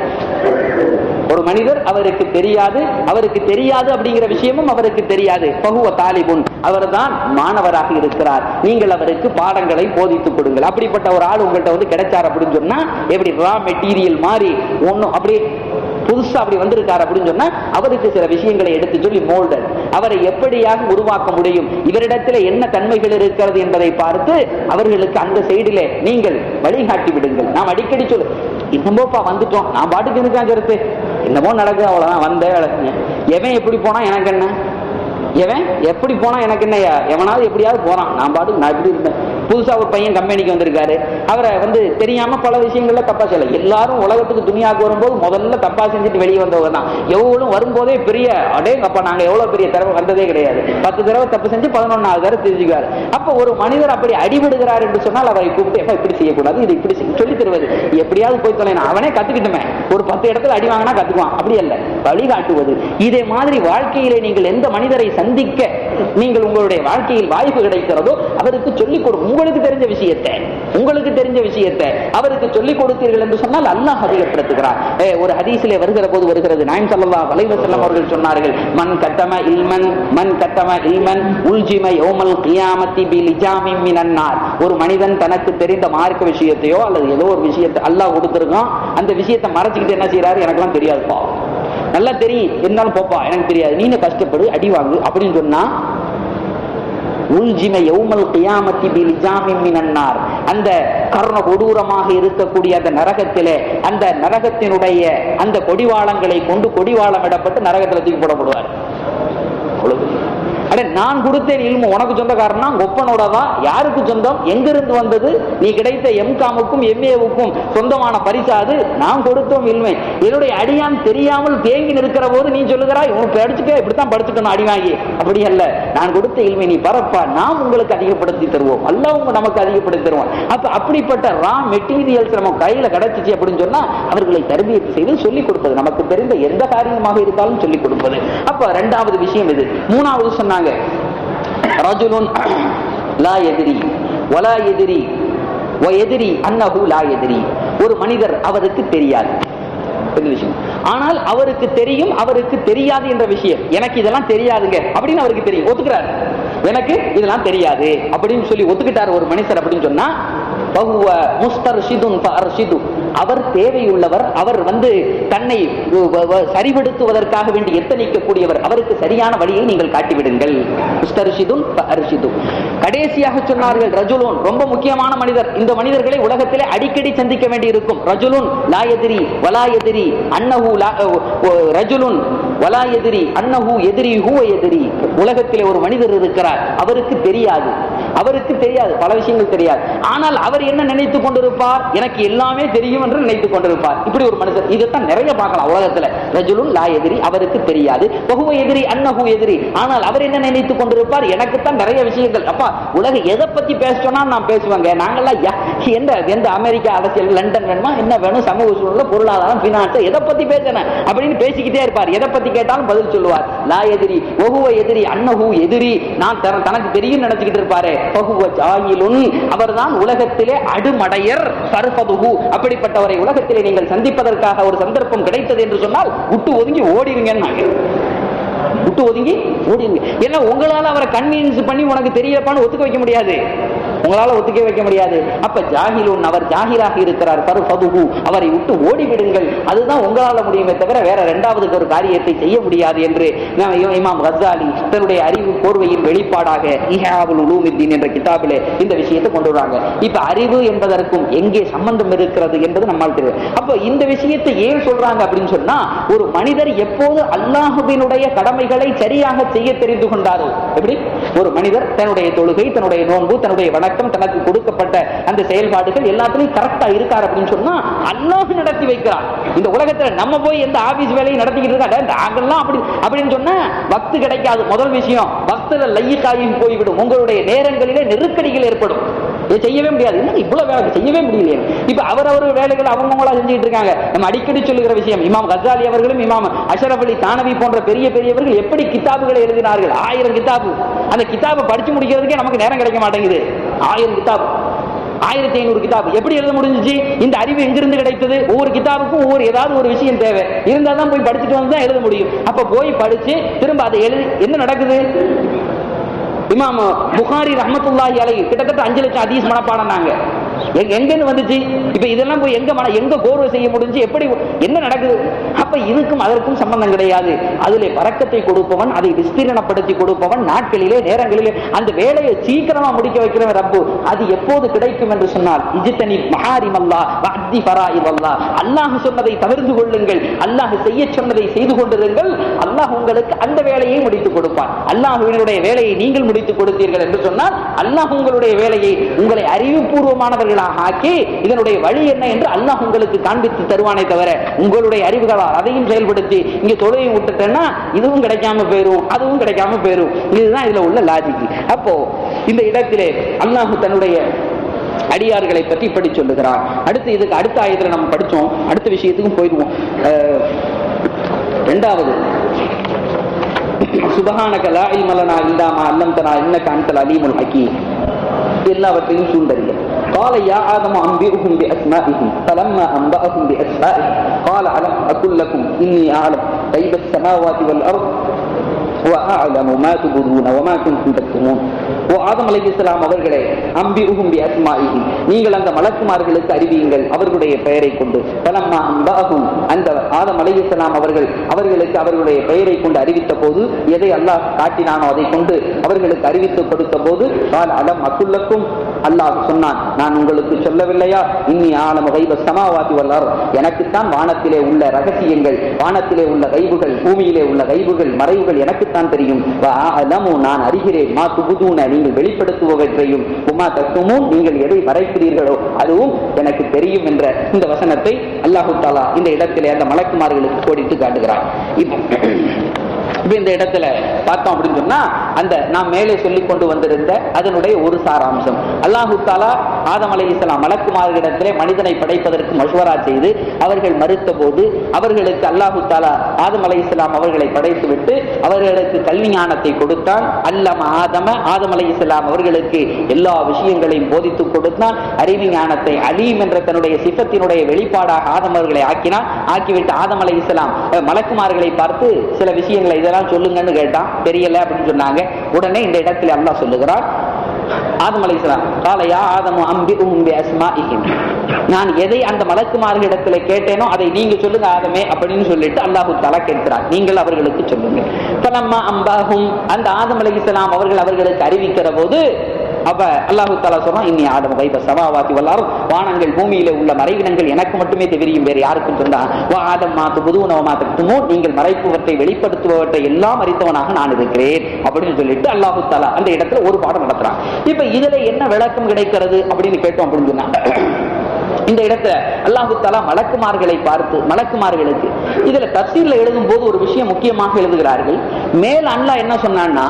ஒரு மனிதர் அவருக்கு தெரியாது அவருக்கு தெரியாது அப்படிங்கிற விஷயமும் அவருக்கு தெரியாது பகுவ தாலிபுன் அவர்தான் மாணவராக இருக்கிறார் நீங்கள் அவருக்கு பாடங்களை போதித்துக் கொடுங்கள் அப்படிப்பட்ட ஒரு ஆள் உங்கள்கிட்ட வந்து கிடைச்சார் அப்படின்னு சொன்னா எப்படி ரா மெட்டீரியல் மாதிரி ஒண்ணும் அப்படியே புதுசா அப்படி வந்திருக்கார் அப்படின்னு சொன்னா அவருக்கு சில விஷயங்களை எடுத்து சொல்லி மோல்டர் அவரை எப்படியாக உருவாக்க முடியும் இவரிடத்தில் என்ன தன்மைகள் இருக்கிறது என்பதை பார்த்து அவர்களுக்கு அந்த சைடிலே நீங்கள் வழிகாட்டி விடுங்கள் நாம் அடிக்கடி சொல்லு என்னமோப்பா வந்துட்டோம் நான் பாட்டுக்கு இருக்கான் கருத்து என்னமோ நடக்குது அவ்வளவுதான் வந்தே விளக்குங்க எவன் எப்படி போனா எனக்கு என்ன எவன் எப்படி போனா எனக்கு என்னய்யா எவனாவது எப்படியாவது போறான் நான் பாட்டுக்கு நான் எப்படி இருந்தேன் புதுசா ஒரு பையன் கம்பெனிக்கு வந்திருக்காரு அவரை வந்து தெரியாம பல விஷயங்கள்ல தப்பா செய்யல எல்லாரும் உலகத்துக்கு துணியாக்கு வரும்போது முதல்ல தப்பா செஞ்சுட்டு வெளியே வந்தவங்க தான் எவ்வளவு வரும்போதே பெரிய அடே அப்பா நாங்க எவ்வளவு பெரிய தடவை வந்ததே கிடையாது பத்து தடவை தப்பு செஞ்சு பதினொன்னாவது தடவை தெரிஞ்சுக்காரு அப்ப ஒரு மனிதர் அப்படி அடிபடுகிறார் என்று சொன்னால் அவரை கூப்பிட்டு "எப்பா, இப்படி செய்யக்கூடாது இது இப்படி செய்ய-" சொல்லி தருவது எப்படியாவது போய் தொலைனா அவனே கத்துக்கிட்டுமே ஒரு பத்து இடத்துல அடி வாங்கினா கத்துக்குவான் அப்படி அல்ல வழிகாட்டுவது இதே மாதிரி வாழ்க்கையிலே நீங்கள் எந்த மனிதரை சந்திக்க நீங்கள் உங்களுடைய வாழ்க்கையில் வாய்ப்பு கிடைக்கிறதோ அவருக்கு சொல்லிக் கொடு உங்களுக்கு தெரிஞ்ச விஷயத்தை உங்களுக்கு தெரிஞ்ச விஷயத்தை அவருக்கு சொல்லிக் கொடுத்தீர்கள் என்று சொன்னால் அல்லாஹ் அதிகப்படுத்துகிறார் ஏ, ஒரு ஹதீஸிலே வருகிற போது வருகிறது நாயம் ஸல்லல்லாஹு அலைஹி வஸல்லம் அவர்கள் சொன்னார்கள் மன் கத்தம இல்மன் மன் கத்தம இல்மன் உல்ஜிம யௌமல் கியாமத்தி பி லிஜாமின் மினன் நார் ஒரு மனிதன் தனக்கு தெரிந்த மார்க்க விஷயத்தையோ அல்லது ஏதோ ஒரு விஷயத்தை அல்லாஹ் கொடுத்திருக்கான் அந்த விஷயத்தை மறைச்சிக்கிட்டு என்ன செய்யறாரு எனக்கெல்லாம் தெரியாது பாவம் நல்லா தெரியும் இருந்தாலும் போப்பா எனக்கு தெரியாது நீங்க கஷ்டப்படு அடி வாங்கு அப்படின்னு சொன்னா உல்ஜிம யௌமல் கியாமத்தி பிலிஜாமி மினன்னார் அந்த கர்ண கொடூரமாக இருக்கக்கூடிய அந்த நரகத்திலே அந்த நரகத்தினுடைய அந்த கொடிவாளங்களை கொண்டு கொடிவாளம் இடப்பட்டு நரகத்தில் தூக்கி போடப்படுவார் அவ்வளவு அட நான் கொடுத்தேன் இல்மு உனக்கு சொந்தக்காரனா ஒப்பனோட தான் யாருக்கு சொந்தம் எங்கிருந்து வந்தது நீ கிடைத்த எம்காமுக்கும் எம்ஏவுக்கும் சொந்தமான பரிசா அது நான் கொடுத்தோம் இல்மை என்னுடைய அடியான் தெரியாமல் தேங்கி நிற்கிற போது நீ சொல்லுகிறாய் உனக்கு படிச்சுக்க இப்படித்தான் படிச்சுக்கணும் அடி வாங்கி அப்படி அல்ல நான் கொடுத்த இல்மை நீ பரப்பா நாம் உங்களுக்கு அதிகப்படுத்தி தருவோம் அல்லாஹ் உங்க நமக்கு அதிகப்படுத்தி தருவோம் அப்ப அப்படிப்பட்ட ரா மெட்டீரியல்ஸ் நம்ம கையில கிடைச்சிச்சு அப்படின்னு சொன்னா அவர்களை தர்பியத்து செய்து சொல்லிக் கொடுப்பது நமக்கு தெரிந்த எந்த காரியமாக இருந்தாலும் சொல்லிக் கொடுப்பது அப்ப ரெண்டாவது விஷயம் இது மூணாவது சொன்னாங்க ரஜுலுன் லா எதிரி வலா எதிரி வ எதிரி அன்னஹு லா எதிரி ஒரு மனிதர் அவருக்கு தெரியாது இந்த விஷயம் ஆனால் அவருக்கு தெரியும் அவருக்கு தெரியாது என்ற விஷயம் எனக்கு இதெல்லாம் தெரியாதுங்க அப்படின்னு அவருக்கு தெரியும் ஒத்துக்கிறார் எனக்கு இதெல்லாம் தெரியாது அப்படின்னு சொல்லி ஒத்துக்கிட்டார் ஒரு மனுஷர் அப்படின்னு சொன்னா பகுவ முஸ்தர்ஷிதுன் ஃபஅர்ஷிது. அவர் தேவையுள்ளவர் அவர் வந்து தன்னை வ- வ- வ- சரிபடுத்துவதற்காக வேண்டி எத்தனிக்கக்கூடியவர் அவருக்கு சரியான வழியை நீங்கள் காட்டிவிடுங்கள் முஸ்தர்ஷிதுன் ஃபஅர்ஷிது. கடைசியாக சொன்னார்கள் ரஜுலுன் ரொம்ப முக்கியமான மனிதர் இந்த மனிதர்களை உலகத்திலே அடிக்கடி சந்திக்க வேண்டி இருக்கும் ரஜுலுன் லா எதிரி வலா எதிரி அன்னஹு லா ஒ- ரஜுலுன் வலா எதிரி அன்னஹு எதிரி ஹூவ எதிரி உலகத்திலே ஒரு மனிதர் இருக்கிறார் அவருக்கு தெரியாது அவருக்கு தெரியாது பல விஷயங்கள் தெரியாது ஆனால் அவர் என்ன நினைத்துக் கொண்டிருப்பார் எனக்கு எல்லாமே தெரியும் என்று நினைத்துக் கொண்டிருப்பார் இப்படி ஒரு மனிதர் இதைத்தான் நிறைய பார்க்கலாம் உலகத்துல ரஜுலுன் லா எதிரி அவருக்கு தெரியாது பகுவ எதிரி அன்னஹு எதிரி ஆனால் அவர் என்ன நினைத்துக் கொண்டிருப்பார் எனக்குத்தான் நிறைய விஷயங்கள் அப்பா உலக எதை பத்தி பேசணும்னா நான் பேசுவாங்க நாங்கெல்லாம் யா- எந்த எந்த அமெரிக்கா அரசியல் லண்டன் வேணுமா என்ன வேணும் சமூக சூழல் பொருளாதாரம் பினான்ஸ் எதை பத்தி பேசணும் அப்படின்னு பேசிக்கிட்டே இருப்பார் எதை பத்தி கேட்டாலும் பதில் சொல்லுவார் லா எதிரி ஒகுவ எதிரி அன்னஹு எதிரி நான் தன- தனக்கு தெரியும் நினைச்சுக்கிட்டு இருப்பாரு பகுவ ஜாயிலுன் அவர்தான் உலகத்திலே அடுமடையர் சர்பதுகு அப்படிப்பட்டவரை உலகத்திலே நீங்கள் சந்திப்பதற்காக ஒரு சந்தர்ப்பம் கிடைத்தது என்று சொன்னால் விட்டு ஒதுங்கி ஓடிடுங்கன்னு விட்டு ஒதுங்கி ஓடிடுங்க ஏன்னா உங்களால அவரை கன்வீன்ஸ் பண்ணி உனக்கு தெரியப்பான்னு ஒத்துக்க வைக்க முடியாது உங்களால ஒத்துக்க வைக்க முடியாது அப்ப ஜாகிலுன் அவர் ஜாகிராக இருக்கிறார் பருபதுகு அவரை விட்டு ஓடிவிடுங்கள் அதுதான் உங்களால முடியுமே தவிர வேற இரண்டாவது ஒரு காரியத்தை செய்ய முடியாது என்று நாம் இமா- இமாம் கசாலி தன்னுடைய அறிவு கோர்வையின் வெளிப்பாடாக இஹாபுல் உலூமித்தீன் என்ற கிதாபிலே இந்த விஷயத்தை கொண்டு வராங்க இப்ப அறிவு என்பதற்கும் எங்கே சம்பந்தம் இருக்கிறது என்பது நம்மால் தெரியும் அப்போ இந்த விஷயத்தை ஏன் சொல்றாங்க அப்படின்னு சொன்னா ஒரு மனிதர் எப்போது அல்லாஹுவினுடைய கடமைகளை சரியாக செய்ய தெரிந்து கொண்டாரோ எப்படி ஒரு மனிதர் தன்னுடைய தொழுகை தன்னுடைய நோன்பு தன்னுடைய வணக்கம் தனக்கு கொடுக்கப்பட்ட அந்த செயல்பாடுகள் எல்லாத்துலயும் கரெக்டா இருக்கார் அப்படின்னு சொன்னா அல்லாஹ் நடத்தி வைக்கிறார் இந்த உலகத்துல நம்ம போய் எந்த ஆபீஸ் வேலையும் நடத்திக்கிட்டு இருக்கா நாங்கெல்லாம் அப்படி அப்படின்னு சொன்னா பக்து கிடைக்காது முதல் விஷயம் பக்துல லையக்காகி போய்விடும் உங்களுடைய நேரங்களிலே நெருக்கடிகள் ஏற்படும் இதை செய்யவே முடியாது என்ன இவ்வளவு வேலை செய்யவே முடியலையே இப்ப அவரவர் வேலைகள் அவங்கவுங்களா செஞ்சுட்டு இருக்காங்க நம்ம அடிக்கடி சொல்லுகிற விஷயம் இமாம் கசாலி அவர்களும் இமாம் அஷரப் அலி தானவி போன்ற பெரிய பெரியவர்கள் எப்படி கிதாபுகளை எழுதினார்கள் ஆயிரம் கிதாபு அந்த கிதாபை படிச்சு முடிக்கிறதுக்கே நமக்கு நேரம் கிடைக்க மாட்டேங்குது ஆயிரம் கிதாபு ஆயிரத்தி ஐநூறு கிதாபு எப்படி எழுத முடிஞ்சுச்சு இந்த அறிவு எங்கிருந்து கிடைத்தது ஒவ்வொரு கிதாபுக்கும் ஒவ்வொரு ஏதாவது ஒரு விஷயம் தேவை இருந்தா தான் போய் படிச்சுட்டு வந்து தான் எழுத முடியும் அப்ப போய் படிச்சு திரும்ப அதை எழுதி என்ன நடக்குது இமாம் புகாரி ரஹமத்துல்லாஹி அலை கிட்டத்தட்ட அஞ்சு லட்சம் அதீஸ் மனப்பாடம் நாங்க எங்க- எங்கன்னு வந்துச்சு இப்ப இதெல்லாம் போய் எங்க மன எங்க கோர்வை செய்ய முடிஞ்சு எப்படி என்ன நடக்குது அப்ப இதுக்கும் அதற்கும் சம்பந்தம் கிடையாது அதிலே பறக்கத்தை கொடுப்பவன் அதை விஸ்தீரணப்படுத்தி கொடுப்பவன் நாட்களிலே நேரங்களிலே அந்த வேலையை சீக்கிரமா முடிக்க வைக்கிறவன் ரப்பு அது எப்போது கிடைக்கும் என்று சொன்னால் இஜித்தனி மஹாரிம் அல்லா அத்தி பராயிம் அல்லா அல்லாஹ் சொன்னதை தவிர்த்து கொள்ளுங்கள் அல்லாஹ் செய்ய சொன்னதை செய்து கொண்டிருங்கள் அல்லாஹ் உங்களுக்கு அந்த வேலையை முடித்துக் கொடுப்பான் அல்லாஹ்வினுடைய வேலையை நீங்கள் முடித்துக் கொடுத்தீர்கள் என்று சொன்னால் அல்லாஹ் உங்களுடைய வேலையை உங்களை அறிவுபூர்வமானவர்களாக ஆக்கி இதனுடைய வழி என்ன என்று அல்லாஹ் உங்களுக்கு காண்பித்து தருவானே தவிர உங்களுடைய அறிவுகளால் அதையும் செயல்படுத்தி இங்க தொழுகை விட்டுட்டேன்னா இதுவும் கிடைக்காம போயிரும் அதுவும் கிடைக்காம போயிரும் இதுதான் இதுல உள்ள லாஜிக் அப்போ இந்த இடத்திலே அல்லாஹ் தன்னுடைய அடியார்களை பற்றி இப்படி சொல்லுகிறார் அடுத்து இதுக்கு அடுத்த ஆயத்துல நம்ம படிச்சோம் அடுத்த விஷயத்துக்கும் போயிடுவோம் அஹ், ரெண்டாவது சுபஹானக லா இல்ம லனா இல்லா மா அல்லம்தனா இன்னக அன்தல் அலீமுல் ஹக்கீம் எல்லாவற்றையும் சூழ்ந்தறிய قال يا آدم أنبئهم بأسمائهم فلما أنبأهم بأسمائهم قال ألم أقل لكم إني أعلم غيب السماوات والأرض وأعلم ما تبدون وما كنتم تكتمون ஓ ஆதம் அலைஹிஸ்ஸலாம் அவர்களே அம்பி உகும்பி அஸ்மாஇஹி நீங்கள் அந்த மலக்குமார்களுக்கு அறிவியுங்கள் அவர்களுடைய பெயரை கொண்டு பலம்மா அம்பாகும் அந்த ஆதம் அலைஹிஸ்ஸலாம் அவர்கள் அவர்களுக்கு அவர்களுடைய பெயரை கொண்டு அறிவித்த போது எதை அல்லாஹ் காட்டினானோ அதை கொண்டு அவர்களுக்கு அறிவித்து கொடுத்த போது கால் அலம் அக்குல்லக்கும் அல்லாஹ் சொன்னான் நான் உங்களுக்கு சொல்லவில்லையா இன்னி ஆலம் கைப சமாவாதி வல்லார் எனக்குத்தான் வானத்திலே உள்ள ரகசியங்கள் வானத்திலே உள்ள கைவுகள் பூமியிலே உள்ள கைவுகள் மறைவுகள் எனக்குத்தான் தெரியும் வ அலமு நான் அறிகிறேன் மா துபுதூன நீங்கள் வெளிப்படுத்துபவற்றையும் உமா தத்துவமும் நீங்கள் எதை மறைக்கிறீர்களோ அதுவும் எனக்கு தெரியும் என்ற இந்த வசனத்தை அல்லாஹு தாலா இந்த இடத்திலே அந்த மலக்குமார்களுக்கு கோடிட்டு காட்டுகிறார் இப்போ இப்ப இந்த இடத்துல பார்த்தோம் அப்படின்னு சொன்னா அந்த நாம் மேலே சொல்லி கொண்டு வந்திருந்த அதனுடைய ஒரு சாராம்சம் அல்லாஹு தாலா ஆதம் அலை இஸ்லாம் மலக்குமார்களிடத்திலே மனிதனை படைப்பதற்கு மஷ்வரா செய்து அவர்கள் மறுத்த போது அவர்களுக்கு அல்லாஹு தாலா ஆதம் அலை இஸ்லாம் அவர்களை படைத்து விட்டு அவர்களுக்கு கல்வி ஞானத்தை கொடுத்தான் அல்லம ஆதம ஆதம் அலை இஸ்லாம் அவர்களுக்கு எல்லா விஷயங்களையும் போதித்துக் கொடுத்தான் அறிவு ஞானத்தை அலீம் என்ற தன்னுடைய சிஃபத்தினுடைய வெளிப்பாடாக ஆதம் அவர்களை ஆக்கினான் ஆக்கிவிட்டு ஆதம் அலை இஸ்லாம் மலக்குமார்களை பார்த்து சில விஷயங்களை இதெல்லாம் சொல்லுங்கன்னு கேட்டான் தெரியல அப்படின்னு சொன்னாங்க உடனே இந்த இடத்துல அல்லாஹ் சொல்லுகிறார் ஆதம் அலைஹிஸ்ஸலாம் காலையா ஆதமு அம்பி உம்பி அஸ்மாஇஹிம் நான் எதை அந்த மலக்குமார்களிடத்துல கேட்டேனோ அதை நீங்க சொல்லுங்க ஆதமே அப்படின்னு சொல்லிட்டு அல்லாஹு தலா கேட்கிறார் நீங்கள் அவர்களுக்கு சொல்லுங்க பலம்மா அம்பாகும் அந்த ஆதம் அலைஹிஸ்ஸலாம் அவர்கள் அவர்களுக்கு அறிவிக்கிற போது அப்ப அல்லாஹு தாலா சொல்றான் இன்னி ஆதம் வைப சமாவாத்தி வல்லாரும் வானங்கள் பூமியில உள்ள மறைவினங்கள் எனக்கு மட்டுமே தெரியும் வேறு யாருக்கும் சொன்னான் வா ஆதம் மாத்து புதுவனவ மாத்துமோ நீங்கள் மறைப்புவற்றை வெளிப்படுத்துபவற்றை எல்லாம் அறித்தவனாக நான் இருக்கிறேன் அப்படின்னு சொல்லிட்டு அல்லாஹு தாலா அந்த இடத்துல ஒரு பாடம் நடத்துறான் இப்ப இதுல என்ன விளக்கம் கிடைக்கிறது அப்படின்னு கேட்டோம் அப்படின்னு சொன்னா இந்த இடத்துல அல்லாஹு தாலா மலக்குமார்களை பார்த்து மலக்குமார்களுக்கு இதுல தப்சீர்ல எழுதும் போது ஒரு விஷயம் முக்கியமாக எழுதுகிறார்கள் மேல் அல்லாஹ் என்ன சொன்னான்னா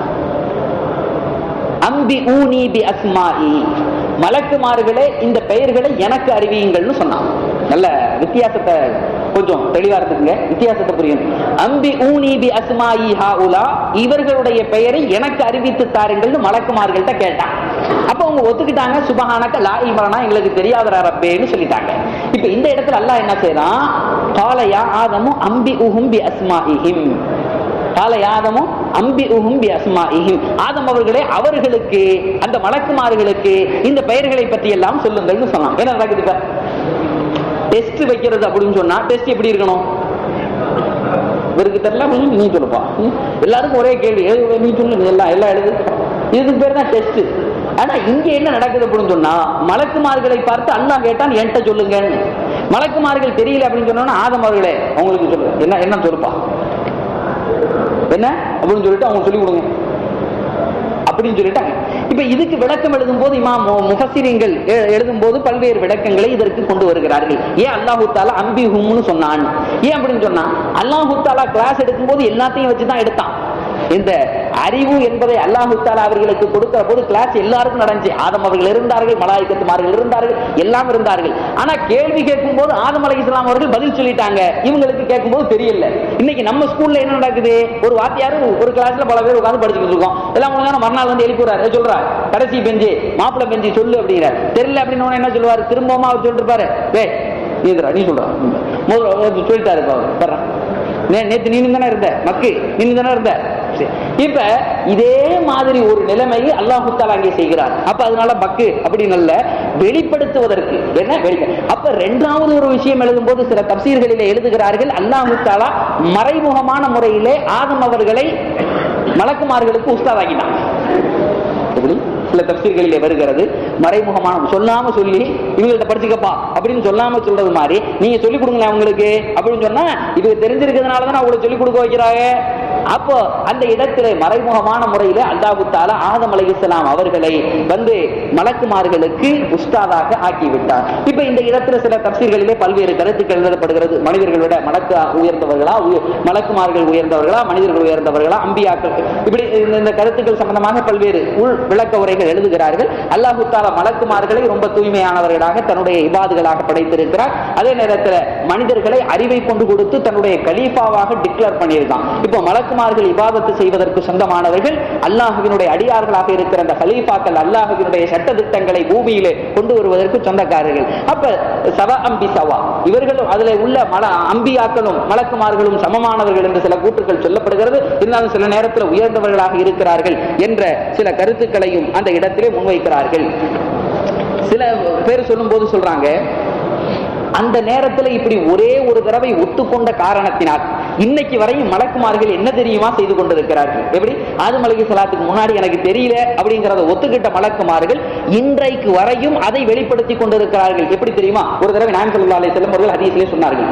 அம்பி ஊனி பி அஸ்மாஇ மலக்குமார்களே இந்த பெயர்களை எனக்கு அறிவியுங்கள்னு சொன்னான் நல்ல வித்தியாசத்தை கொஞ்சம் தெளிவா இருக்குங்க வித்தியாசத்தை புரியும் அம்பி ஊனி பி அஸ்மாஇ ஹாஉலா இவர்களுடைய பெயரை எனக்கு அறிவித்து தாருங்கள்னு மலக்குமார்கள்ட்ட கேட்டான் அப்ப அவங்க ஒத்துக்கிட்டாங்க சுபஹானக்க லா இவரனா எங்களுக்கு தெரியாத ரப்பேன்னு சொல்லிட்டாங்க இப்ப இந்த இடத்துல அல்லாஹ் என்ன செய்யறான் காலையா ஆதமும் அம்பி உஹும் பி அஸ்மாஇஹிம் கால யாதமும் அம்பி உஹும் பி அஸ்மாஇஹிம் ஆதம் அவர்களே அவர்களுக்கு அந்த மலக்குமார்களுக்கு இந்த பெயர்களை பற்றி எல்லாம் சொல்லுங்கள்னு சொன்னான் என்ன நடக்குது இப்ப டெஸ்ட் வைக்கிறது அப்படின்னு சொன்னா டெஸ்ட் எப்படி இருக்கணும் இவருக்கு தெரியல ம், நீ சொல்லுப்பா ம், எல்லாருக்கும் ஒரே கேள்வி எழுது, நீ சொல்லு நீ எல்லாம் எல்லாம் எழுது இதுக்கு பேர் தான் டெஸ்ட் ஆனா இங்க என்ன நடக்குது அப்படின்னு சொன்னா மலக்குமார்களை பார்த்து அல்லாஹ் கேட்டான் என்கிட்ட சொல்லுங்கன்னு மலக்குமார்கள் தெரியல அப்படின்னு சொன்னா ஆதம் அவர்களே உங்களுக்கு சொல்லு என்ன என்ன சொல்லுப்பா என்ன அப்படின்னு சொல்லிட்டு அவங்க சொல்லி கொடுங்க அப்படின்னு சொல்லிட்டாங்க இப்ப இதுக்கு விளக்கம் எழுதும் போது இமாம் முஃபசிரியங்கள் எழுதும் போது பல்வேறு விளக்கங்களை இதற்கு கொண்டு வருகிறார்கள் ஏன் அல்லாஹு தாலா அம்பி ஹும்னு சொன்னான் ஏன் அப்படின்னு சொன்னா அல்லாஹு தாலா கிளாஸ் எடுக்கும் போது எல்லாத்தையும் வச்சுதான் எடுத்தான் இந்த அறிவு என்பதை அல்லாஹு தாலா அவர்களுக்கு கொடுக்கிற போது கிளாஸ் எல்லாருக்கும் நடந்துச்சு ஆதம் அவர்கள் இருந்தார்கள் மலாய்க்கத்துமார்கள் இருந்தார்கள் எல்லாம் இருந்தார்கள் ஆனா கேள்வி கேட்கும் போது ஆதம் அலை இஸ்லாம் அவர்கள் பதில் சொல்லிட்டாங்க இவங்களுக்கு கேட்கும் போது தெரியல இன்னைக்கு நம்ம ஸ்கூல்ல என்ன நடக்குது ஒரு வாத்தியார் ஒரு கிளாஸ்ல பல பேர் உட்கார்ந்து படிச்சுக்கிட்டு இருக்கோம் எல்லாம் ஒழுங்கான மறுநாள் வந்து எழுப்பிடுறாரு சொல்றாரு கடைசி பெஞ்சு மாப்பிள்ளை பெஞ்சு சொல்லு அப்படிங்கிறார் தெரியல அப்படின்னு உடனே என்ன சொல்லுவாரு திரும்பமா அவர் சொல்லிட்டு இருப்பாரு வே நீதுரா நீ சொல்றா முதல்ல சொல்லிட்டாரு இப்ப அவர். வர்றேன். நே- நேத்து நீ தானே இருந்த மக்கு நீ தானே இருந்த சரி. இப்ப இதே மாதிரி ஒரு நிலைமையை அல்லாஹு தாலா அங்கே செய்கிறார் அப்ப அதனால பக்கு அப்படின்னு அல்ல வெளிப்படுத்துவதற்கு என்ன வெளி அப்ப ரெண்டாவது ஒரு விஷயம் எழுதும் போது சில தப்சீர்களிலே எழுதுகிறார்கள் அல்லாஹு தாலா மறைமுகமான முறையிலே ஆதம் அவர்களை மலக்குமார்களுக்கு உஸ்தாதாக்கிட்டான் எப்படி சில தப்சீர்களிலே வருகிறது மறைமுகமான சொல்லாம சொல்லி இவங்கள்ட்ட படிச்சுக்கப்பா அப்படின்னு சொல்லாம சொல்றது மாதிரி நீங்க சொல்லி கொடுங்களேன் அவங்களுக்கு அப்படின்னு சொன்னா இது தெரிஞ்சிருக்கிறதுனால தான் அவங்களை சொல்லி கொடுக்க வைக்கிறாங்க அப்போ அந்த இடத்துல மறைமுகமான முறையில அல்லாஹு தாலா ஆதம் அலைஹிஸ்ஸலாம் அவர்களை வந்து மலக்குமார்களுக்கு உஸ்தாதாக ஆக்கி விட்டார் இப்ப இந்த இடத்துல சில தப்சீர்களிலே பல்வேறு கருத்துக்கள் எழுதப்படுகிறது மனிதர்கள் விட மலக்கு உயர்ந்தவர்களா உய- மலக்குமார்கள் உயர்ந்தவர்களா மனிதர்கள் உயர்ந்தவர்களா அம்பியாக்கள் இப்படி இந்த- இந்த கருத்துக்கள் சம்பந்தமாக பல்வேறு உள் விளக்க உரைகள் எழுதுகிறார்கள் அல்லாஹு தாலா மலக்குமார்களை ரொம்ப தூய்மையானவர்களாக தன்னுடைய இபாதுகளாக படைத்திருக்கிறார் அதே நேரத்தில் மனிதர்களை அறிவை கொண்டு கொடுத்து தன்னுடைய கலீஃபாவாக டிக்ளேர் பண்ணியிருக்கான் இப்போ மலக்குமார்கள் இபாதத்து செய்வதற்கு சொந்தமானவர்கள் அல்லாஹுவினுடைய அடியார்களாக இருக்கிற அந்த கலீஃபாக்கள் அல்லாஹுவினுடைய சட்ட திட்டங்களை பூமியிலே கொண்டு வருவதற்கு சொந்தக்காரர்கள் அப்ப சவா அம்பி சவா இவர்களும் அதுல உள்ள மல அம்பியாக்களும் மலக்குமார்களும் சமமானவர்கள் என்று சில கூற்றுக்கள் சொல்லப்படுகிறது இருந்தாலும் சில நேரத்தில் உயர்ந்தவர்களாக இருக்கிறார்கள் என்ற சில கருத்துக்களையும் அந்த இடத்திலே முன்வைக்கிறார்கள் சில பேர் சொல்லும் போது சொல்றாங்க அந்த நேரத்துல இப்படி ஒரே ஒரு தடவை ஒத்துக்கொண்ட காரணத்தினால் இன்னைக்கு வரையும் மலக்குமார்கள் என்ன தெரியுமா செய்து கொண்டிருக்கிறார்கள் எப்படி ஆதம் அலைஹி ஸலாத்துக்கு முன்னாடி எனக்கு தெரியல அப்படிங்கறத ஒத்துக்கிட்ட மலக்குமார்கள் இன்றைக்கு வரையும் அதை வெளிப்படுத்தி கொண்டிருக்கிறார்கள் எப்படி தெரியுமா ஒரு தடவை நாயம் ஸல்லல்லாஹு அலைஹி வஸல்லம் அவர்கள் ஹதீஸிலே சொன்னார்கள்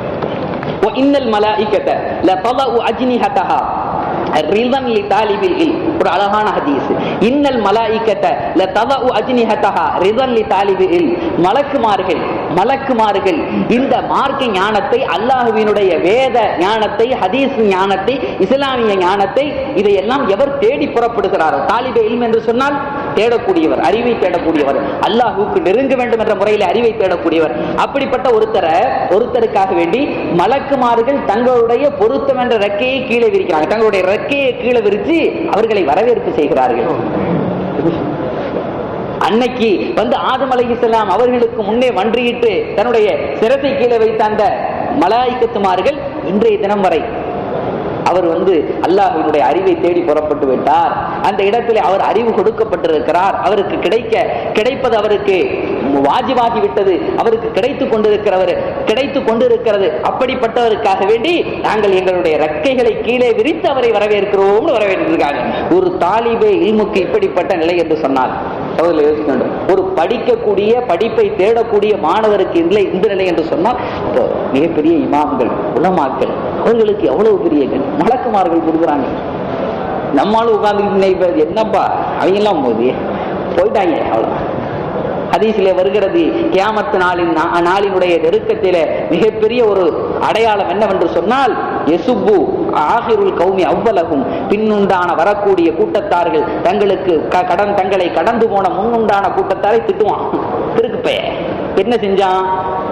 وإن الملائكة لتضع أجنحتها ரிதன் லி தாலிபில் இல் ஒரு அழகான ஹதீஸ் இன்னல் மலாயிக்கத்த ல ததஉ அஜ்னிஹதஹா ரிதன் லி தாலிபில் இல் மலக்குமார்கள் மலக்குமார்கள் இந்த மார்க்க ஞானத்தை அல்லாஹ்வினுடைய வேத ஞானத்தை ஹதீஸ் ஞானத்தை இஸ்லாமிய ஞானத்தை இதையெல்லாம் எவர் தேடி புறப்படுகிறாரோ தாலிபே இல்ம் என்று சொன்னால் தேடக்கூடியவர் அறிவை தேடக்கூடியவர் அல்லாஹுக்கு நெருங்க வேண்டும் என்ற முறையில் அறிவை தேடக்கூடியவர் அப்படிப்பட்ட ஒருத்தரை ஒருத்தருக்காக வேண்டி மலக்குமார்கள் தங்களுடைய பொருத்தம் என்ற ரெக்கையை கீழே விரிக்கிறாங்க தங்களுடைய ரெக்கையை கீழே விரிச்சு அவர்களை வரவேற்பு செய்கிறார்கள் அன்னைக்கு வந்து ஆதம் அலைஹிஸ்ஸலாம் அவர்களுக்கு முன்னே மன்றியிட்டு தன்னுடைய சிரத்தை கீழே வைத்த அந்த மலாய்க்கத்துமார்கள் இன்றைய தினம் வரை அவர் வந்து அல்லாஹ்வினுடைய அறிவை தேடி புறப்பட்டு விட்டார் அந்த இடத்திலே அவர் அறிவு கொடுக்கப்பட்டிருக்கிறார் அவருக்கு கிடைக்க கிடைப்பது அவருக்கு வாஜிபாகி விட்டது அவருக்கு கிடைத்துக் கொண்டிருக்கிறவர் கிடைத்துக் கொண்டிருக்கிறது அப்படிப்பட்டவருக்காக வேண்டி நாங்கள் எங்களுடைய ரெக்கைகளை கீழே விரித்து அவரை வரவேற்கிறோம்னு வரவேற்றிருக்காங்க ஒரு தாலிபே இல்முக்கு இப்படிப்பட்ட நிலை என்று சொன்னால் சகோதரர்களே, யோசிக்க வேண்டும். ஒரு படிக்கக்கூடிய படிப்பை தேடக்கூடிய மாணவருக்கு இல்லை இந்த நிலை என்று சொன்னால் இப்போ மிகப்பெரிய இமாம்கள் உலமாக்கள் அவர்களுக்கு எவ்வளவு பெரிய மலக்குமார்கள் கொடுக்குறாங்க நம்மளும் உட்கார்ந்து என்னப்பா அவங்க எல்லாம் போது போயிட்டாங்க அவ்வளவு ஹதீஸிலே வருகிறது கியாமத்து நாளின் நா- நாளினுடைய நெருக்கத்திலே மிகப்பெரிய ஒரு அடையாளம் என்னவென்று சொன்னால் எசுப்பு ஆகிருள் கௌமி அவ்வலகும் பின்னுண்டான வரக்கூடிய கூட்டத்தார்கள் தங்களுக்கு க- கடன் தங்களை கடந்து போன முன்னுண்டான கூட்டத்தாரை திட்டுவான் திருக்குப்பைய என்ன செஞ்சான்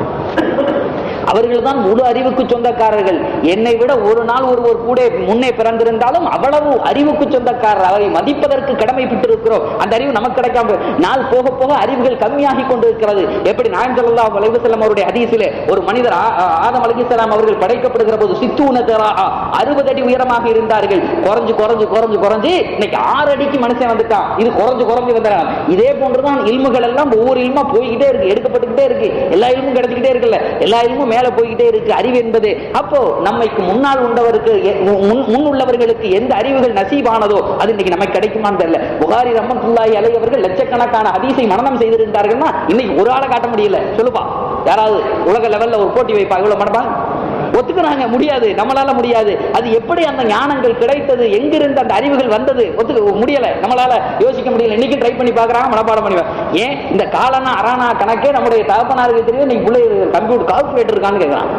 அவர்கள் தான் முழு அறிவுக்கு சொந்தக்காரர்கள் என்னை விட ஒரு நாள் ஒருவர் கூட முன்னே பிறந்திருந்தாலும் அவ்வளவு அறிவுக்கு சொந்தக்காரர் அவரை மதிப்பதற்கு கடமைப்பட்டிருக்கிறோம் அந்த அறிவு நமக்கு கிடைக்காம நாள் போக போக அறிவுகள் கம்மியாகி கொண்டிருக்கிறது எப்படி நாயம் ஸல்லல்லாஹு அலைஹி வஸல்லம் அவருடைய ஹதீஸிலே ஒரு மனிதர் ஆ- ஆ- ஆதம் அலைஹிஸ்ஸலாம் அவர்கள் படைக்கப்படுகிற போது சித்தூன அறுபது அடி உயரமாக இருந்தார்கள் குறைஞ்சு குறைஞ்சு குறைஞ்சு குறைஞ்சு இன்னைக்கு ஆறு அடிக்கு மனுஷன் வந்துட்டான் இது குறைஞ்சு குறைஞ்சு வந்துட்டான் இதே போன்றுதான் இல்முகள் எல்லாம் ஒவ்வொரு இல்மா போய்கிட்டே இருக்கு எடுக்கப்பட்டுக்கிட்டே இருக்கு எல்லா இல்மும் கிடைச்சிக்கிட்டே இருக்குல்ல எல்லா இல்மும் மேல போய்கிட்டே இருக்கு அறிவு என்பது அப்போ நம்மைக்கு முன்னால் உண்டவருக்கு எ- முன் முன் உள்ளவர்களுக்கு எந்த அறிவுகள் நசீபானதோ அது இன்னைக்கு நமக்கு கிடைக்குமான்னு தெரியல புகாரி ரஹ்மத்துல்லாஹி அலைஹி அவர்கள் லட்சக்கணக்கான ஹதீஸை மனனம் செய்திருந்தார்கள்னா இன்னைக்கு ஒரு ஆளை காட்ட முடியல சொல்லுப்பா யாராவது உலக லெவல்ல ஒரு போட்டி வைப்பா இவ்வளவு மனப்பா ஒத்துக்கிறாங்க முடியாது நம்மளால முடியாது அது எப்படி அந்த ஞானங்கள் கிடைத்தது எங்கிருந்து அந்த அறிவுகள் வந்தது ஒத்துக்க முடியல நம்மளால யோசிக்க முடியல இன்னைக்கு ட்ரை பண்ணி பார்க்கறாங்க மனப்பாடம் பண்ணி பா- ஏன் இந்த காலனா அரானா கணக்கே நம்முடைய தகப்பனாருக்கு தெரியும் இன்னைக்கு பிள்ளை கம்ப்யூட்டர் கால்குலேட்டர் இருக்கான்னு கேட்கறான்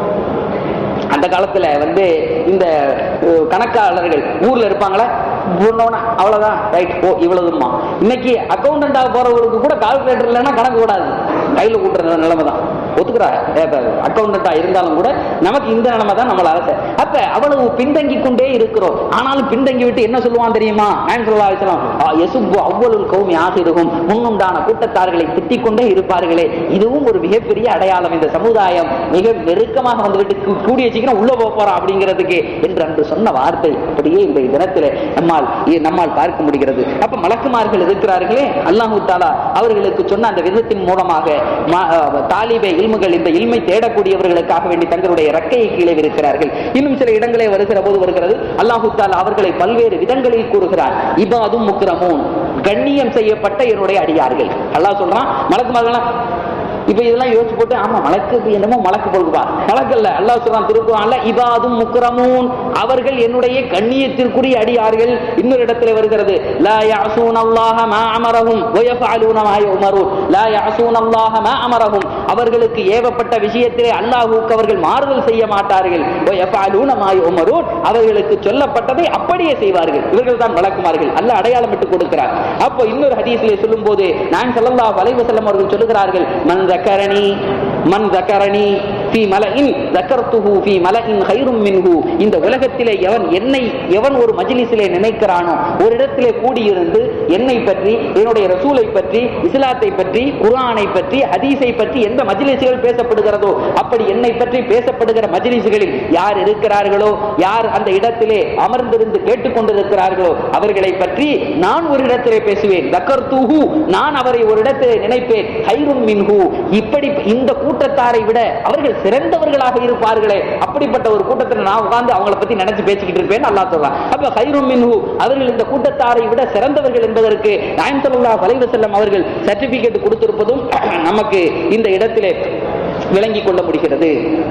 அந்த காலத்துல வந்து இந்த அஹ், கணக்காளர்கள் ஊர்ல இருப்பாங்களா சொன்னோன்னா அவ்வளவுதான் ரைட் ஓ இவ்வளவுமா இன்னைக்கு அக்கௌண்டன்டாக போறவங்களுக்கு கூட கால்குலேட்டர் இல்லைன்னா கணக்கு கூடாது கையில கூட்டுற நிலைமை தான் ஒத்துக்கிறா அக்கௌண்டண்டா இருந்தாலும் கூட நமக்கு இந்த நிலைமை தான் நம்மள அரசு அப்ப அவ்வளவு பின்தங்கி கொண்டே இருக்கிறோம் ஆனாலும் பின்தங்கி விட்டு என்ன சொல்லுவான் தெரியுமா நான் சொல்லலாம் எசுப்பு அவ்வளவு கௌமி ஆகிருக்கும் முன்னுண்டான கூட்டத்தார்களை திட்டிக் கொண்டே இருப்பார்களே இதுவும் ஒரு மிகப்பெரிய அடையாளம் இந்த சமுதாயம் மிக நெருக்கமாக வந்துவிட்டு கூ- கூடிய சீக்கிரம் உள்ள போக போறோம் அப்படிங்கிறதுக்கு என்று அன்று சொன்ன வார்த்தை அப்படியே இந்த தினத்திலே நம்மால் இ- நம்மால் பார்க்க முடிகிறது அப்ப மலக்குமார்கள் இருக்கிறார்களே அல்லாஹு தாலா அவர்களுக்கு சொன்ன அந்த விதத்தின் மூலமாக ம- அஹ் தாலிபே இல்முகள் இந்த இல்மை தேடக்கூடியவர்களுக்காக வேண்டி தங்களுடைய ரக்கையை கீழே இருக்கிறார்கள் இன்னும் சில இடங்களே வருகிற போது வருகிறது அல்லாஹு தாலா அவர்களை பல்வேறு விதங்களில் கூறுகிறார் இபாதும் முக்ரமூன் கண்ணியம் செய்யப்பட்ட என்னுடைய அடியார்கள் அல்லாஹ் சொல்றான் மலக்குமார்கள் இப்ப இதெல்லாம் யோசிச்சு போட்டு ஆமா மலக்கு என்னமோ மலக்கு பொழுதுபா மலக்கல்ல அல்லாஹ் சொல்றான் திருக்குறான்ல இபாதும் முக்ரமூன் அவர்கள் என்னுடைய கண்ணியத்திற்குரிய அடியார்கள் இன்னொரு இடத்துல வருகிறது லா யாசூன் அல்லாஹ மா அமரஹும் வ யஃபஅலூன மா யுமரூன் லா யாசூன் அல்லாஹ மா அமரஹும் அவர்களுக்கு ஏவப்பட்ட விஷயத்திலே அல்லாஹ்வுக்கு அவர்கள் மாறுதல் செய்ய மாட்டார்கள் வ யஃபஅலூன மா யுமரூன் அவர்களுக்கு சொல்லப்பட்டதை அப்படியே செய்வார்கள் இவர்கள் தான் வழக்குமார்கள் அல்லாஹ் அடையாளம் விட்டு கொடுக்கிறார் அப்போ இன்னொரு ஹதீஸிலே சொல்லும்போது நான் ஸல்லல்லாஹு அலைஹி வஸல்லம் அவர்கள் சொல்லுகிறார்கள் மன் ذكرني மன் ذكرني في ملئ ذكرته في ملئ خير منه இந்த உலகத்திலே எவன் என்னை எவன் ஒரு மஜ்லிஸிலே நினைக்கிறானோ ஒரு இடத்திலே கூடியிருந்து என்னை பற்றி என்னுடைய ரசூலை பற்றி இஸ்லாத்தை பற்றி குர்ஆனை பற்றி ஹதீஸை பற்றி எந்த மஜ்லிஸ்கள் பேசப்படுகிறதோ அப்படி என்னை பற்றி பேசப்படுகிற மஜ்லிஸ்களில் யார் இருக்கிறார்களோ யார் அந்த இடத்திலே அமர்ந்திருந்து கேட்டுக்கொண்டிருக்கிறார்களோ அவர்களை பற்றி நான் ஒரு இடத்திலே பேசுவேன் தக்கர்தூஹு நான் அவரை ஒரு இடத்திலே நினைப்பேன் ஹைரும் மின்ஹு இப்படி இந்த கூட்டத்தாரை விட அவர்கள் சிறந்தவர்களாக இருப்பார்களே அப்படிப்பட்ட ஒரு கூட்டத்தில் நான் உட்கார்ந்து அவங்கள பத்தி நினைச்சு பேசிக்கிட்டு இருப்பேன் அல்லாஹ் சொல்றான் அப்ப ஹைரும் மின்ஹு அவர்கள் இந்த கூட்டத்தாரை விட சிறந்தவர்கள் என்பதற்கு நாயம் ஸல்லல்லாஹு அலைஹி வஸல்லம் அவர்கள் சர்டிபிகேட் கொடுத்திருப்பதும் நமக்கு இந்த இடத்திலே விளங்கிக் கொள்ள முடிகிறது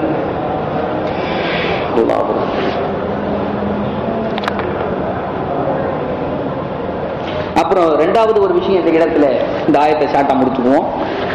அல்லாஹ் அப்புறம் ரெண்டாவது ஒரு விஷயம் இந்த இடத்துல இந்த ஆயத்தை ஷார்ட்டா முடிச்சுக்குவோம்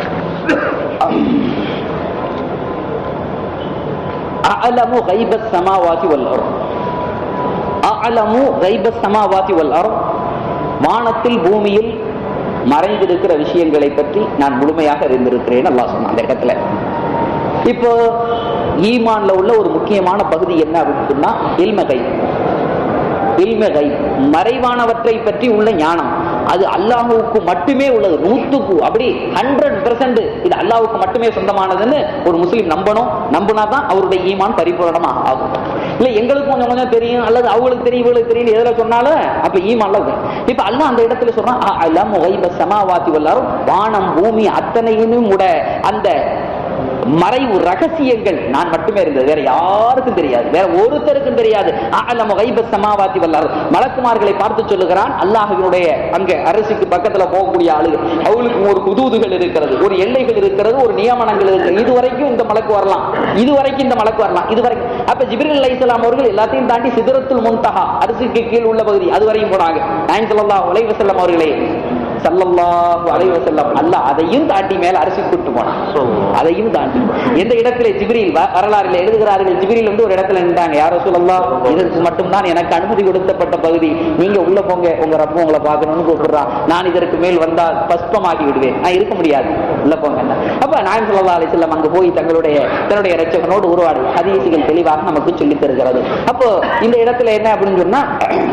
அலமு கைபஸ் சமாவாதி வல் அர்த் அலமு கைபஸ் சமாவாதி வல் அர்த் வானத்தில் பூமியில் மறைந்திருக்கிற விஷயங்களை பற்றி நான் முழுமையாக அறிந்திருக்கிறேன் அல்லாஹ் சொன்னான் அந்த இடத்துல இப்போ ஈமான்ல உள்ள ஒரு முக்கியமான பகுதி என்ன அப்படின்னு சொன்னா இல்மகை இல்மகை மறைவானவற்றை பற்றி உள்ள ஞானம் அது அல்லாஹுவுக்கு மட்டுமே உள்ளது நூத்துக்கு அப்படி ஹண்ட்ரட் பெர்சன்ட் இது அல்லாஹுக்கு மட்டுமே சொந்தமானதுன்னு ஒரு முஸ்லீம் நம்பணும் நம்பினா தான் அவருடைய ஈமான் பரிபூரணமா ஆகும் இல்ல எங்களுக்கு கொஞ்சம் கொஞ்சம் தெரியும் அல்லது அவங்களுக்கு தெரியும் இவங்களுக்கு தெரியும் எதுல சொன்னாலும் அப்ப ஈமான்ல இருக்கும். இப்ப அல்லாஹ் அந்த இடத்துல சொல்றான் "அ அலம் கைப சமாவாத்தி வல்லாரும் வானம் பூமி அத்தனையினும் உட அந்த மறைவு ரகசியங்கள் நான் மட்டுமே இருந்தது வேற யாருக்கும் தெரியாது வேற ஒருத்தருக்கும் தெரியாது அலம கைப சமாவாத்தி வல்லார் மலக்குமார்களை பார்த்து சொல்லுகிறான் அல்லாஹ்வினுடைய அங்க அரசுக்கு பக்கத்துல போகக்கூடிய ஆளு அவளுக்கு ஒரு குதூதுகள் இருக்கிறது ஒரு எல்லைகள் இருக்கிறது ஒரு நியமனங்கள் இருக்கிறது இதுவரைக்கும் இந்த மலக்கு வரலாம் இதுவரைக்கும் இந்த மலக்கு வரலாம் இதுவரைக்கும் அப்ப ஜிப்ரில் அலைஹிஸ்ஸலாம் அவர்கள் எல்லாத்தையும் தாண்டி சிதறத்துல் முன்தஹா அரிசிக்கு கீழ் உள்ள பகுதி அது வரையும் போனாங்க நாயன் ஸல்லல்லாஹு அலைஹி வஸல்லம் அவர்களே ஸல்லல்லாஹு அலைஹி வஸல்லம் அல்லாஹ் அதையும் தாண்டி மேல அரிசி கூட்டு போனான் அதையும் தாண்டி எந்த இடத்துல ஜிப்ரீல் வ- வரலாறுல எழுதுகிறார்கள் ஜிப்ரீல் வந்து ஒரு இடத்துல நின்றாங்க யாரோ சொல்லலாம் இதற்கு மட்டும்தான் எனக்கு அனுமதி கொடுக்கப்பட்ட பகுதி நீங்க உள்ள போங்க உங்க ரப்ப உங்களை பார்க்கணும்னு கூப்பிடுறான் நான் இதற்கு மேல் வந்தால் பஸ்பமாகி விடுவேன் நான் இருக்க முடியாது உள்ள போங்க அப்ப நாயம் சொல்லா அலிசல்லம் அங்கு போய் தங்களுடைய தன்னுடைய இரட்சகனோடு உருவாடு ஹதீசுகள் தெளிவாக நமக்கு சொல்லித் தருகிறது அப்போ இந்த இடத்துல என்ன அப்படின்னு சொன்னா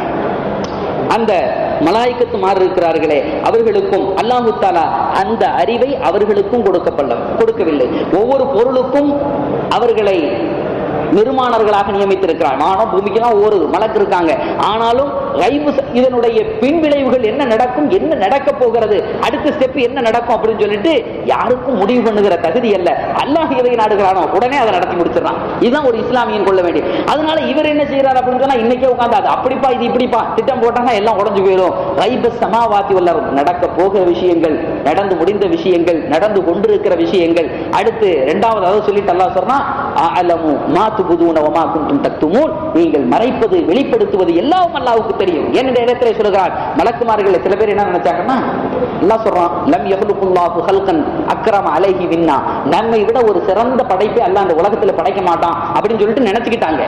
அந்த மலாய்க்கத்து மாறு இருக்கிறார்களே அவர்களுக்கும் அல்லாஹு தாலா அந்த அறிவை அவர்களுக்கும் கொடுக்கப்படல கொடுக்கவில்லை ஒவ்வொரு பொருளுக்கும் அவர்களை நிர்மாணர்களாக நியமித்திருக்கிறார் வானம் பூமிக்கெல்லாம் ஒவ்வொரு மலக்கு இருக்காங்க ஆனாலும் கைபு ச- இதனுடைய பின்விளைவுகள் என்ன நடக்கும் என்ன நடக்க போகிறது அடுத்த ஸ்டெப் என்ன நடக்கும் அப்படின்னு சொல்லிட்டு யாருக்கும் முடிவு பண்ணுகிற தகுதி அல்ல அல்லாஹ் எதை நாடுகிறானோ உடனே அதை நடத்தி முடிச்சிடறான் இதுதான் ஒரு இஸ்லாமியன் கொள்ள வேண்டிய அதனால இவர் என்ன செய்யறாரு அப்படின்னு சொன்னா இன்னைக்கே உட்கார்ந்து அது அப்படிப்பா இது இப்படிப்பா திட்டம் போட்டாங்கன்னா எல்லாம் உடஞ்சு போயிடும் ரைப சமாவாத்தி வல்லரும் நடக்க போகிற விஷயங்கள் நடந்து முடிந்த விஷயங்கள் நடந்து கொண்டிருக்கிற விஷயங்கள் அடுத்து இரண்டாவது அதை சொல்லிட்டு அல்லாஹ் சொன்னா அலமு மாத்து புதுன ஒமா குந்தும் தக்துமூன் நீங்கள் மறைப்பது வெளிப்படுத்துவது எல்லாம் அல்லாஹ்வுக்கு தெரியும் என்ற இடத்துல சொல்கிறார் மலக்குமார்கள் சில பேர் என்ன நினைச்சாங்கன்னா அல்லாஹ் சொல்றான் லம் யஹ்லுகுல்லாஹு ஹல்கன் அக்ரம அலைஹி மின்னா நம்மை விட ஒரு சிறந்த படைப்பை அல்லாஹ் அந்த உலகத்துல படைக்க மாட்டான் அப்படின்னு சொல்லிட்டு நினைச்சுக்கிட்டாங்க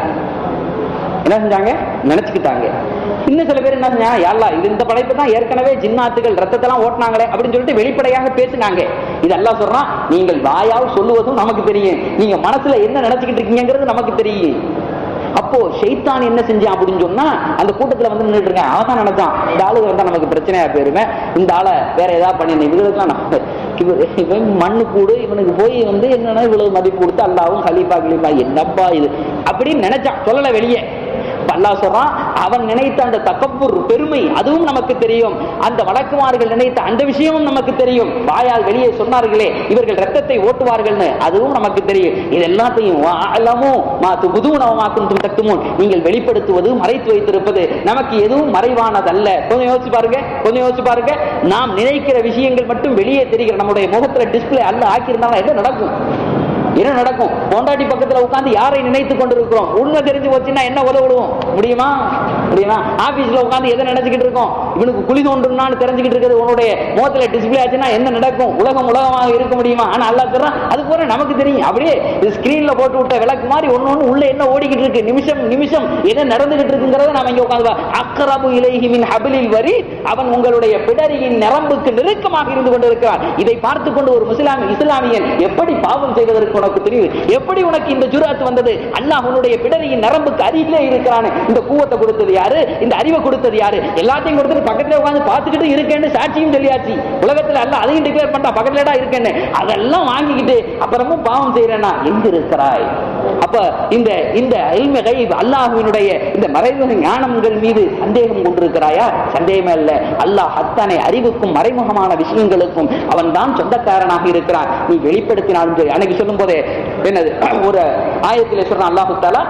என்ன செஞ்சாங்க நினைச்சுக்கிட்டாங்க இன்னும் சில பேர் என்ன செஞ்சாங்க "யா அல்லாஹ், இது இந்த படைப்பு தான் ஏற்கனவே ஜின்னாத்துகள் ரத்தத்தெல்லாம் ஓட்டினாங்களே அப்படின்னு சொல்லிட்டு வெளிப்படையாக பேசினாங்க இது அல்லாஹ் சொல்றான் நீங்கள் வாயால் சொல்லுவதும் நமக்கு தெரியும் நீங்க மனசுல என்ன நினைச்சுக்கிட்டு இருக்கீங்கிறது நமக்கு தெரியும் அப்போ ஷைத்தான் என்ன செஞ்சான் அப்படின்னு சொன்னா அந்த கூட்டத்துல வந்து நின்றுட்டு இருக்கேன் அவன் தான் நினைச்சான் இந்த ஆளு வந்தா நமக்கு பிரச்சனையா போயிருமே இந்த ஆளை வேற ஏதாவது பண்ணி இவங்களுக்குலாம் நம்ம இவ- இவன் மண்ணு கூடு இவனுக்கு போய் வந்து என்னன்னா இவ்வளவு மதிப்பு கொடுத்து அல்லாவும் கலீஃபா கலீஃபா என்னப்பா இது அப்படின்னு நினைச்சான் சொல்லல வெளியே இப்ப அல்லாஹ் சொல்றான் அவன் நினைத்த அந்த தக்கப்புர் பெருமை அதுவும் நமக்கு தெரியும் அந்த வழக்குமார்கள் நினைத்த அந்த விஷயமும் நமக்கு தெரியும் வாயால் வெளியே சொன்னார்களே இவர்கள் ரத்தத்தை ஓட்டுவார்கள்னு அதுவும் நமக்கு தெரியும் இது எல்லாத்தையும் எல்லாமும் மாத்து புதுவுணவமாக்கும் தக்குமுன் நீங்கள் வெளிப்படுத்துவது மறைத்து வைத்திருப்பது நமக்கு எதுவும் மறைவானதல்ல கொஞ்சம் யோசிச்சு பாருங்க கொஞ்சம் யோசிச்சு பாருங்க நாம் நினைக்கிற விஷயங்கள் மட்டும் வெளியே தெரிகிற நம்முடைய முகத்துல டிஸ்பிளே அல்ல ஆக்கியிருந்தாலும் என்ன நடக்கும் என்ன நடக்கும் பொண்டாட்டி பக்கத்துல உட்கார்ந்து யாரை நினைத்து கொண்டிருக்கிறோம் உண்மை தெரிஞ்சு போச்சுன்னா என்ன உதவிடுவோம் முடியுமா முடியுமா ஆபீஸ்ல உட்கார்ந்து எதை நினைச்சுக்கிட்டு இருக்கோம் இவனுக்கு குழி தோன்றுனான்னு தெரிஞ்சுக்கிட்டு இருக்கிறது உன்னுடைய முகத்துல டிஸ்பிளே ஆச்சுன்னா என்ன நடக்கும் உலகம் உலகமாக இருக்க முடியுமா ஆனா அல்லா சொல்றான் அது போல நமக்கு தெரியும் அப்படியே ஸ்கிரீன்ல போட்டு விட்ட விளக்கு மாதிரி ஒண்ணு ஒண்ணு உள்ள என்ன ஓடிக்கிட்டு இருக்கு நிமிஷம் நிமிஷம் என்ன நடந்துகிட்டு இருக்குங்கிறத நாம இங்க உட்காந்து அக்கரபு இலைஹி மின் ஹபிலில் வரி அவன் உங்களுடைய பிடரியின் நரம்புக்கு நெருக்கமாக இருந்து கொண்டிருக்கிறான் இதை பார்த்து கொண்டு ஒரு முஸ்லாமி இஸ்லாமியன் எப்படி பாவம் செய்வதற்கு உனக்கு தெரியும் எப்படி உனக்கு இந்த ஜுராத் வந்தது அல்லாஹ் உன்னுடைய பிடரியின் நரம்புக்கு அருகிலே இருக்கிறான் இந்த கூவத்தை கொடுத்தது யாரு இந்த அறிவை கொடுத்தது யாரு எல்லாத்தையும் கொடுத்துட்டு பக்கத்துல உட்கார்ந்து பார்த்துக்கிட்டு இருக்கேன்னு சாட்சியும் சொல்லியாச்சு உலகத்துல அல்ல அதையும் டிக்ளேர் பண்ணா பக்கத்துலடா இருக்கேன்னு அதெல்லாம் வாங்கிக்கிட்டு அப்புறமும் பாவம் செய்யறேன்னா எங்க இருக்கிறாய் அப்ப இந்த இந்த இல்ம கைப் அல்லாஹ்வினுடைய இந்த மறைமுக ஞானங்கள் மீது சந்தேகம் கொண்டிருக்கிறாயா சந்தேகமே இல்ல அல்லாஹ் அத்தனை அறிவுக்கும் மறைமுகமான விஷயங்களுக்கும் அவன் தான் சொந்தக்காரனாக இருக்கிறான் நீ வெளிப்படுத்தினாலும் சரி அன்னைக்கு சொல்லும் போதே என்னது ஒரு ஆயத்திலே சொல்றான் அல்லாஹு தாலா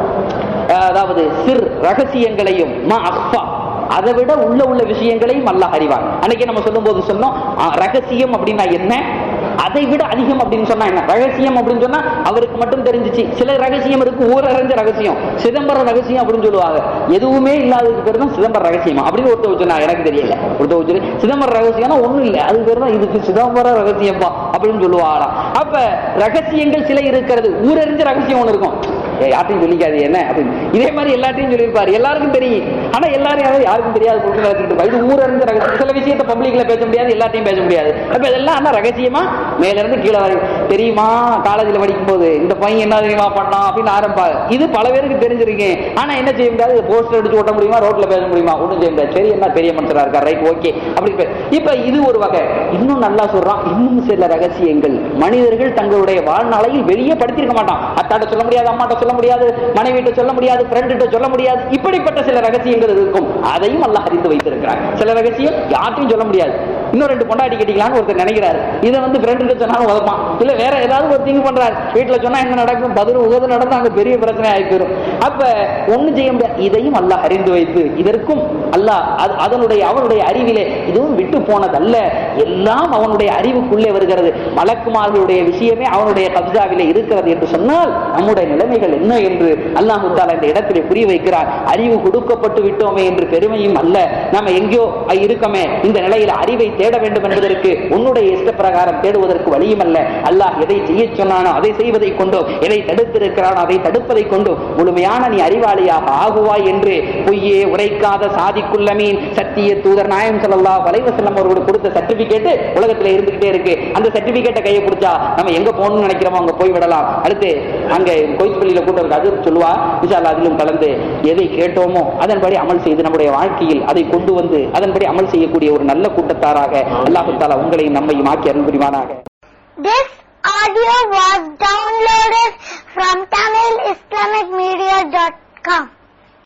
அதாவது சிறு ரகசியங்களையும் மா அஃபா அதை விட உள்ள உள்ள விஷயங்களையும் அல்லாஹ் அறிவான் அன்னைக்கு நம்ம சொல்லும் போது சொன்னோம் ஆ, ரகசியம் அப்படின்னா என்ன அதை விட அதிகம் அப்படின்னு சொன்னா என்ன ரகசியம் அப்படின்னு சொன்னா அவருக்கு மட்டும் தெரிஞ்சிச்சு சில ரகசியம் இருக்கு ஊரறிஞ்ச ரகசியம் சிதம்பரம் ரகசியம் அப்படின்னு சொல்லுவாங்க எதுவுமே இல்லாததுக்கு பேர் தான் சிதம்பர ரகசியம் அப்படின்னு ஒருத்தர் சொன்னா எனக்கு தெரியல ஒருத்தர் வச்சு சிதம்பர ரகசியம்னா ஒண்ணும் இல்லை அது பேர் தான் இதுக்கு சிதம்பர ரகசியம்பா அப்படின்னு சொல்லுவாங்களாம் அப்ப ரகசியங்கள் சில இருக்கிறது ஊரறிஞ்ச ரகசியம் ஒண்ணு இருக்கும் ஏய், யார்ட்டையும் சொல்லிக்காது என்ன அப்படின்னு இதே மாதிரி எல்லாத்தையும் சொல்லியிருப்பாரு எல்லாருக்கும் தெரியும் ஆனா எல்லாரும் யாரும் யாருக்கும் தெரியாது போட்டு நடத்திட்டு இருப்பா. இது ஊரறிந்த ரகசியம் சில விஷயத்த பப்ளிக்ல பேச முடியாது எல்லாத்தையும் பேச முடியாது அப்ப இதெல்லாம் ஆனா ரகசியமா மேல இருந்து கீழே வரை தெரியுமா காலேஜ்ல படிக்கும் போது இந்த பையன் என்ன தெரியுமா பண்ணான் அப்படின்னு ஆரம்பிப்பாங்க இது பல பேருக்கு தெரிஞ்சிருக்கேன் ஆனா என்ன செய்ய முடியாது போஸ்டர் அடிச்சு ஓட்ட முடியுமா ரோட்ல பேச முடியுமா ஒண்ணும் செய்ய முடியாது சரி என்ன பெரிய மனுஷரா இருக்கா ரைட் ஓகே அப்படி பே- இப்ப இது ஒரு வகை இன்னும் நல்லா சொல்றான் இன்னும் சில ரகசியங்கள் மனிதர்கள் தங்களுடைய வாழ்நாளையில் வெளியே படுத்திருக்க மாட்டான் அத்தாட்ட சொல்ல முடியாது அம்மாட்ட சொல்ல முடியாது மனைவிட்ட சொல்ல முடியாது ஃப்ரெண்ட்ட சொல்ல முடியாது இப்படிப்பட்ட சில ரகசியங்கள் இருக்கும் அதையும் அல்லாஹ் அறிந்து வைத்திருக்கிறார் சில ரகசியம் யார்ட்டையும் சொல்ல முடியாது இன்னும் ரெண்டு பொண்டாட்டி கட்டிக்கலாம்னு ஒருத்தர் நினைக்கிறாரு இதை வந்து ஃப்ரெண்டு சொன்னாலும் உதப்பான் இல்ல வேற ஏதாவது ஒரு திங்க் பண்றாரு வீட்டுல சொன்னா என்ன நடக்கும் பதில் உகது நடந்தா அங்க பெரிய பிரச்சனை ஆகி போயிடும் அப்ப ஒண்ணு செய்ய முடியாது இதையும் அல்லாஹ் அறிந்து வைத்து இதற்கும் அல்லாஹ் அது- அதனுடைய அவனுடைய அறிவிலே இதுவும் விட்டு போனதல்ல எல்லாம் அவனுடைய அறிவுக்குள்ளே வருகிறது மலக்குமார்களுடைய விஷயமே அவனுடைய கப்ஜாவிலே இருக்கிறது என்று சொன்னால் நம்முடைய நிலைமைகள் என்ன என்று அல்லாஹு தாலா இந்த இடத்திலே புரிய வைக்கிறார் அறிவு கொடுக்கப்பட்டு விட்டோமே என்று பெருமையும் அல்ல நம்ம எங்கேயோ இருக்கமே இந்த நிலையில அறிவை தேட வேண்டும் என்பதற்கு உன்னுடைய இஷ்ட பிரகாரம் தேடுவதற்கு வழியும் அல்ல அல்லாஹ் எதை செய்ய சொன்னானோ அதை செய்வதை கொண்டோ எதை தடுத்திருக்கிறானோ அதை தடுப்பதை கொண்டோ முழுமையான நீ அறிவாளியாக ஆகுவாய் என்று பொய்யே உரைக்காத சாதிக்குள்ள மீன் சத்திய தூதர் நாயம் ஸல்லல்லாஹு அலைஹி வஸல்லம் அவர்களுக்கு கொடுத்த சர்டிபிகேட் உலகத்துல இருந்துகிட்டே இருக்கு அந்த சர்டிபிகேட்டை கையை பிடிச்சா நம்ம எங்க போகணும்னு நினைக்கிறோமோ அங்க போய் விடலாம் அடுத்து அங்க கோயில்பள்ளியில கூட்டம் இருக்கு அது சொல்லுவா இன்ஷா அதிலும் கலந்து எதை கேட்டோமோ அதன்படி அமல் செய்து நம்முடைய வாழ்க்கையில் அதை கொண்டு வந்து அதன்படி அமல் செய்யக்கூடிய ஒரு நல்ல கூட்டத்தாராக அல்லாஹு தாலா உங்களையும் நம்மையும் ஆக்கி அருள் புரிவானாக This audio was downloaded from TamilIslamicMedia.com.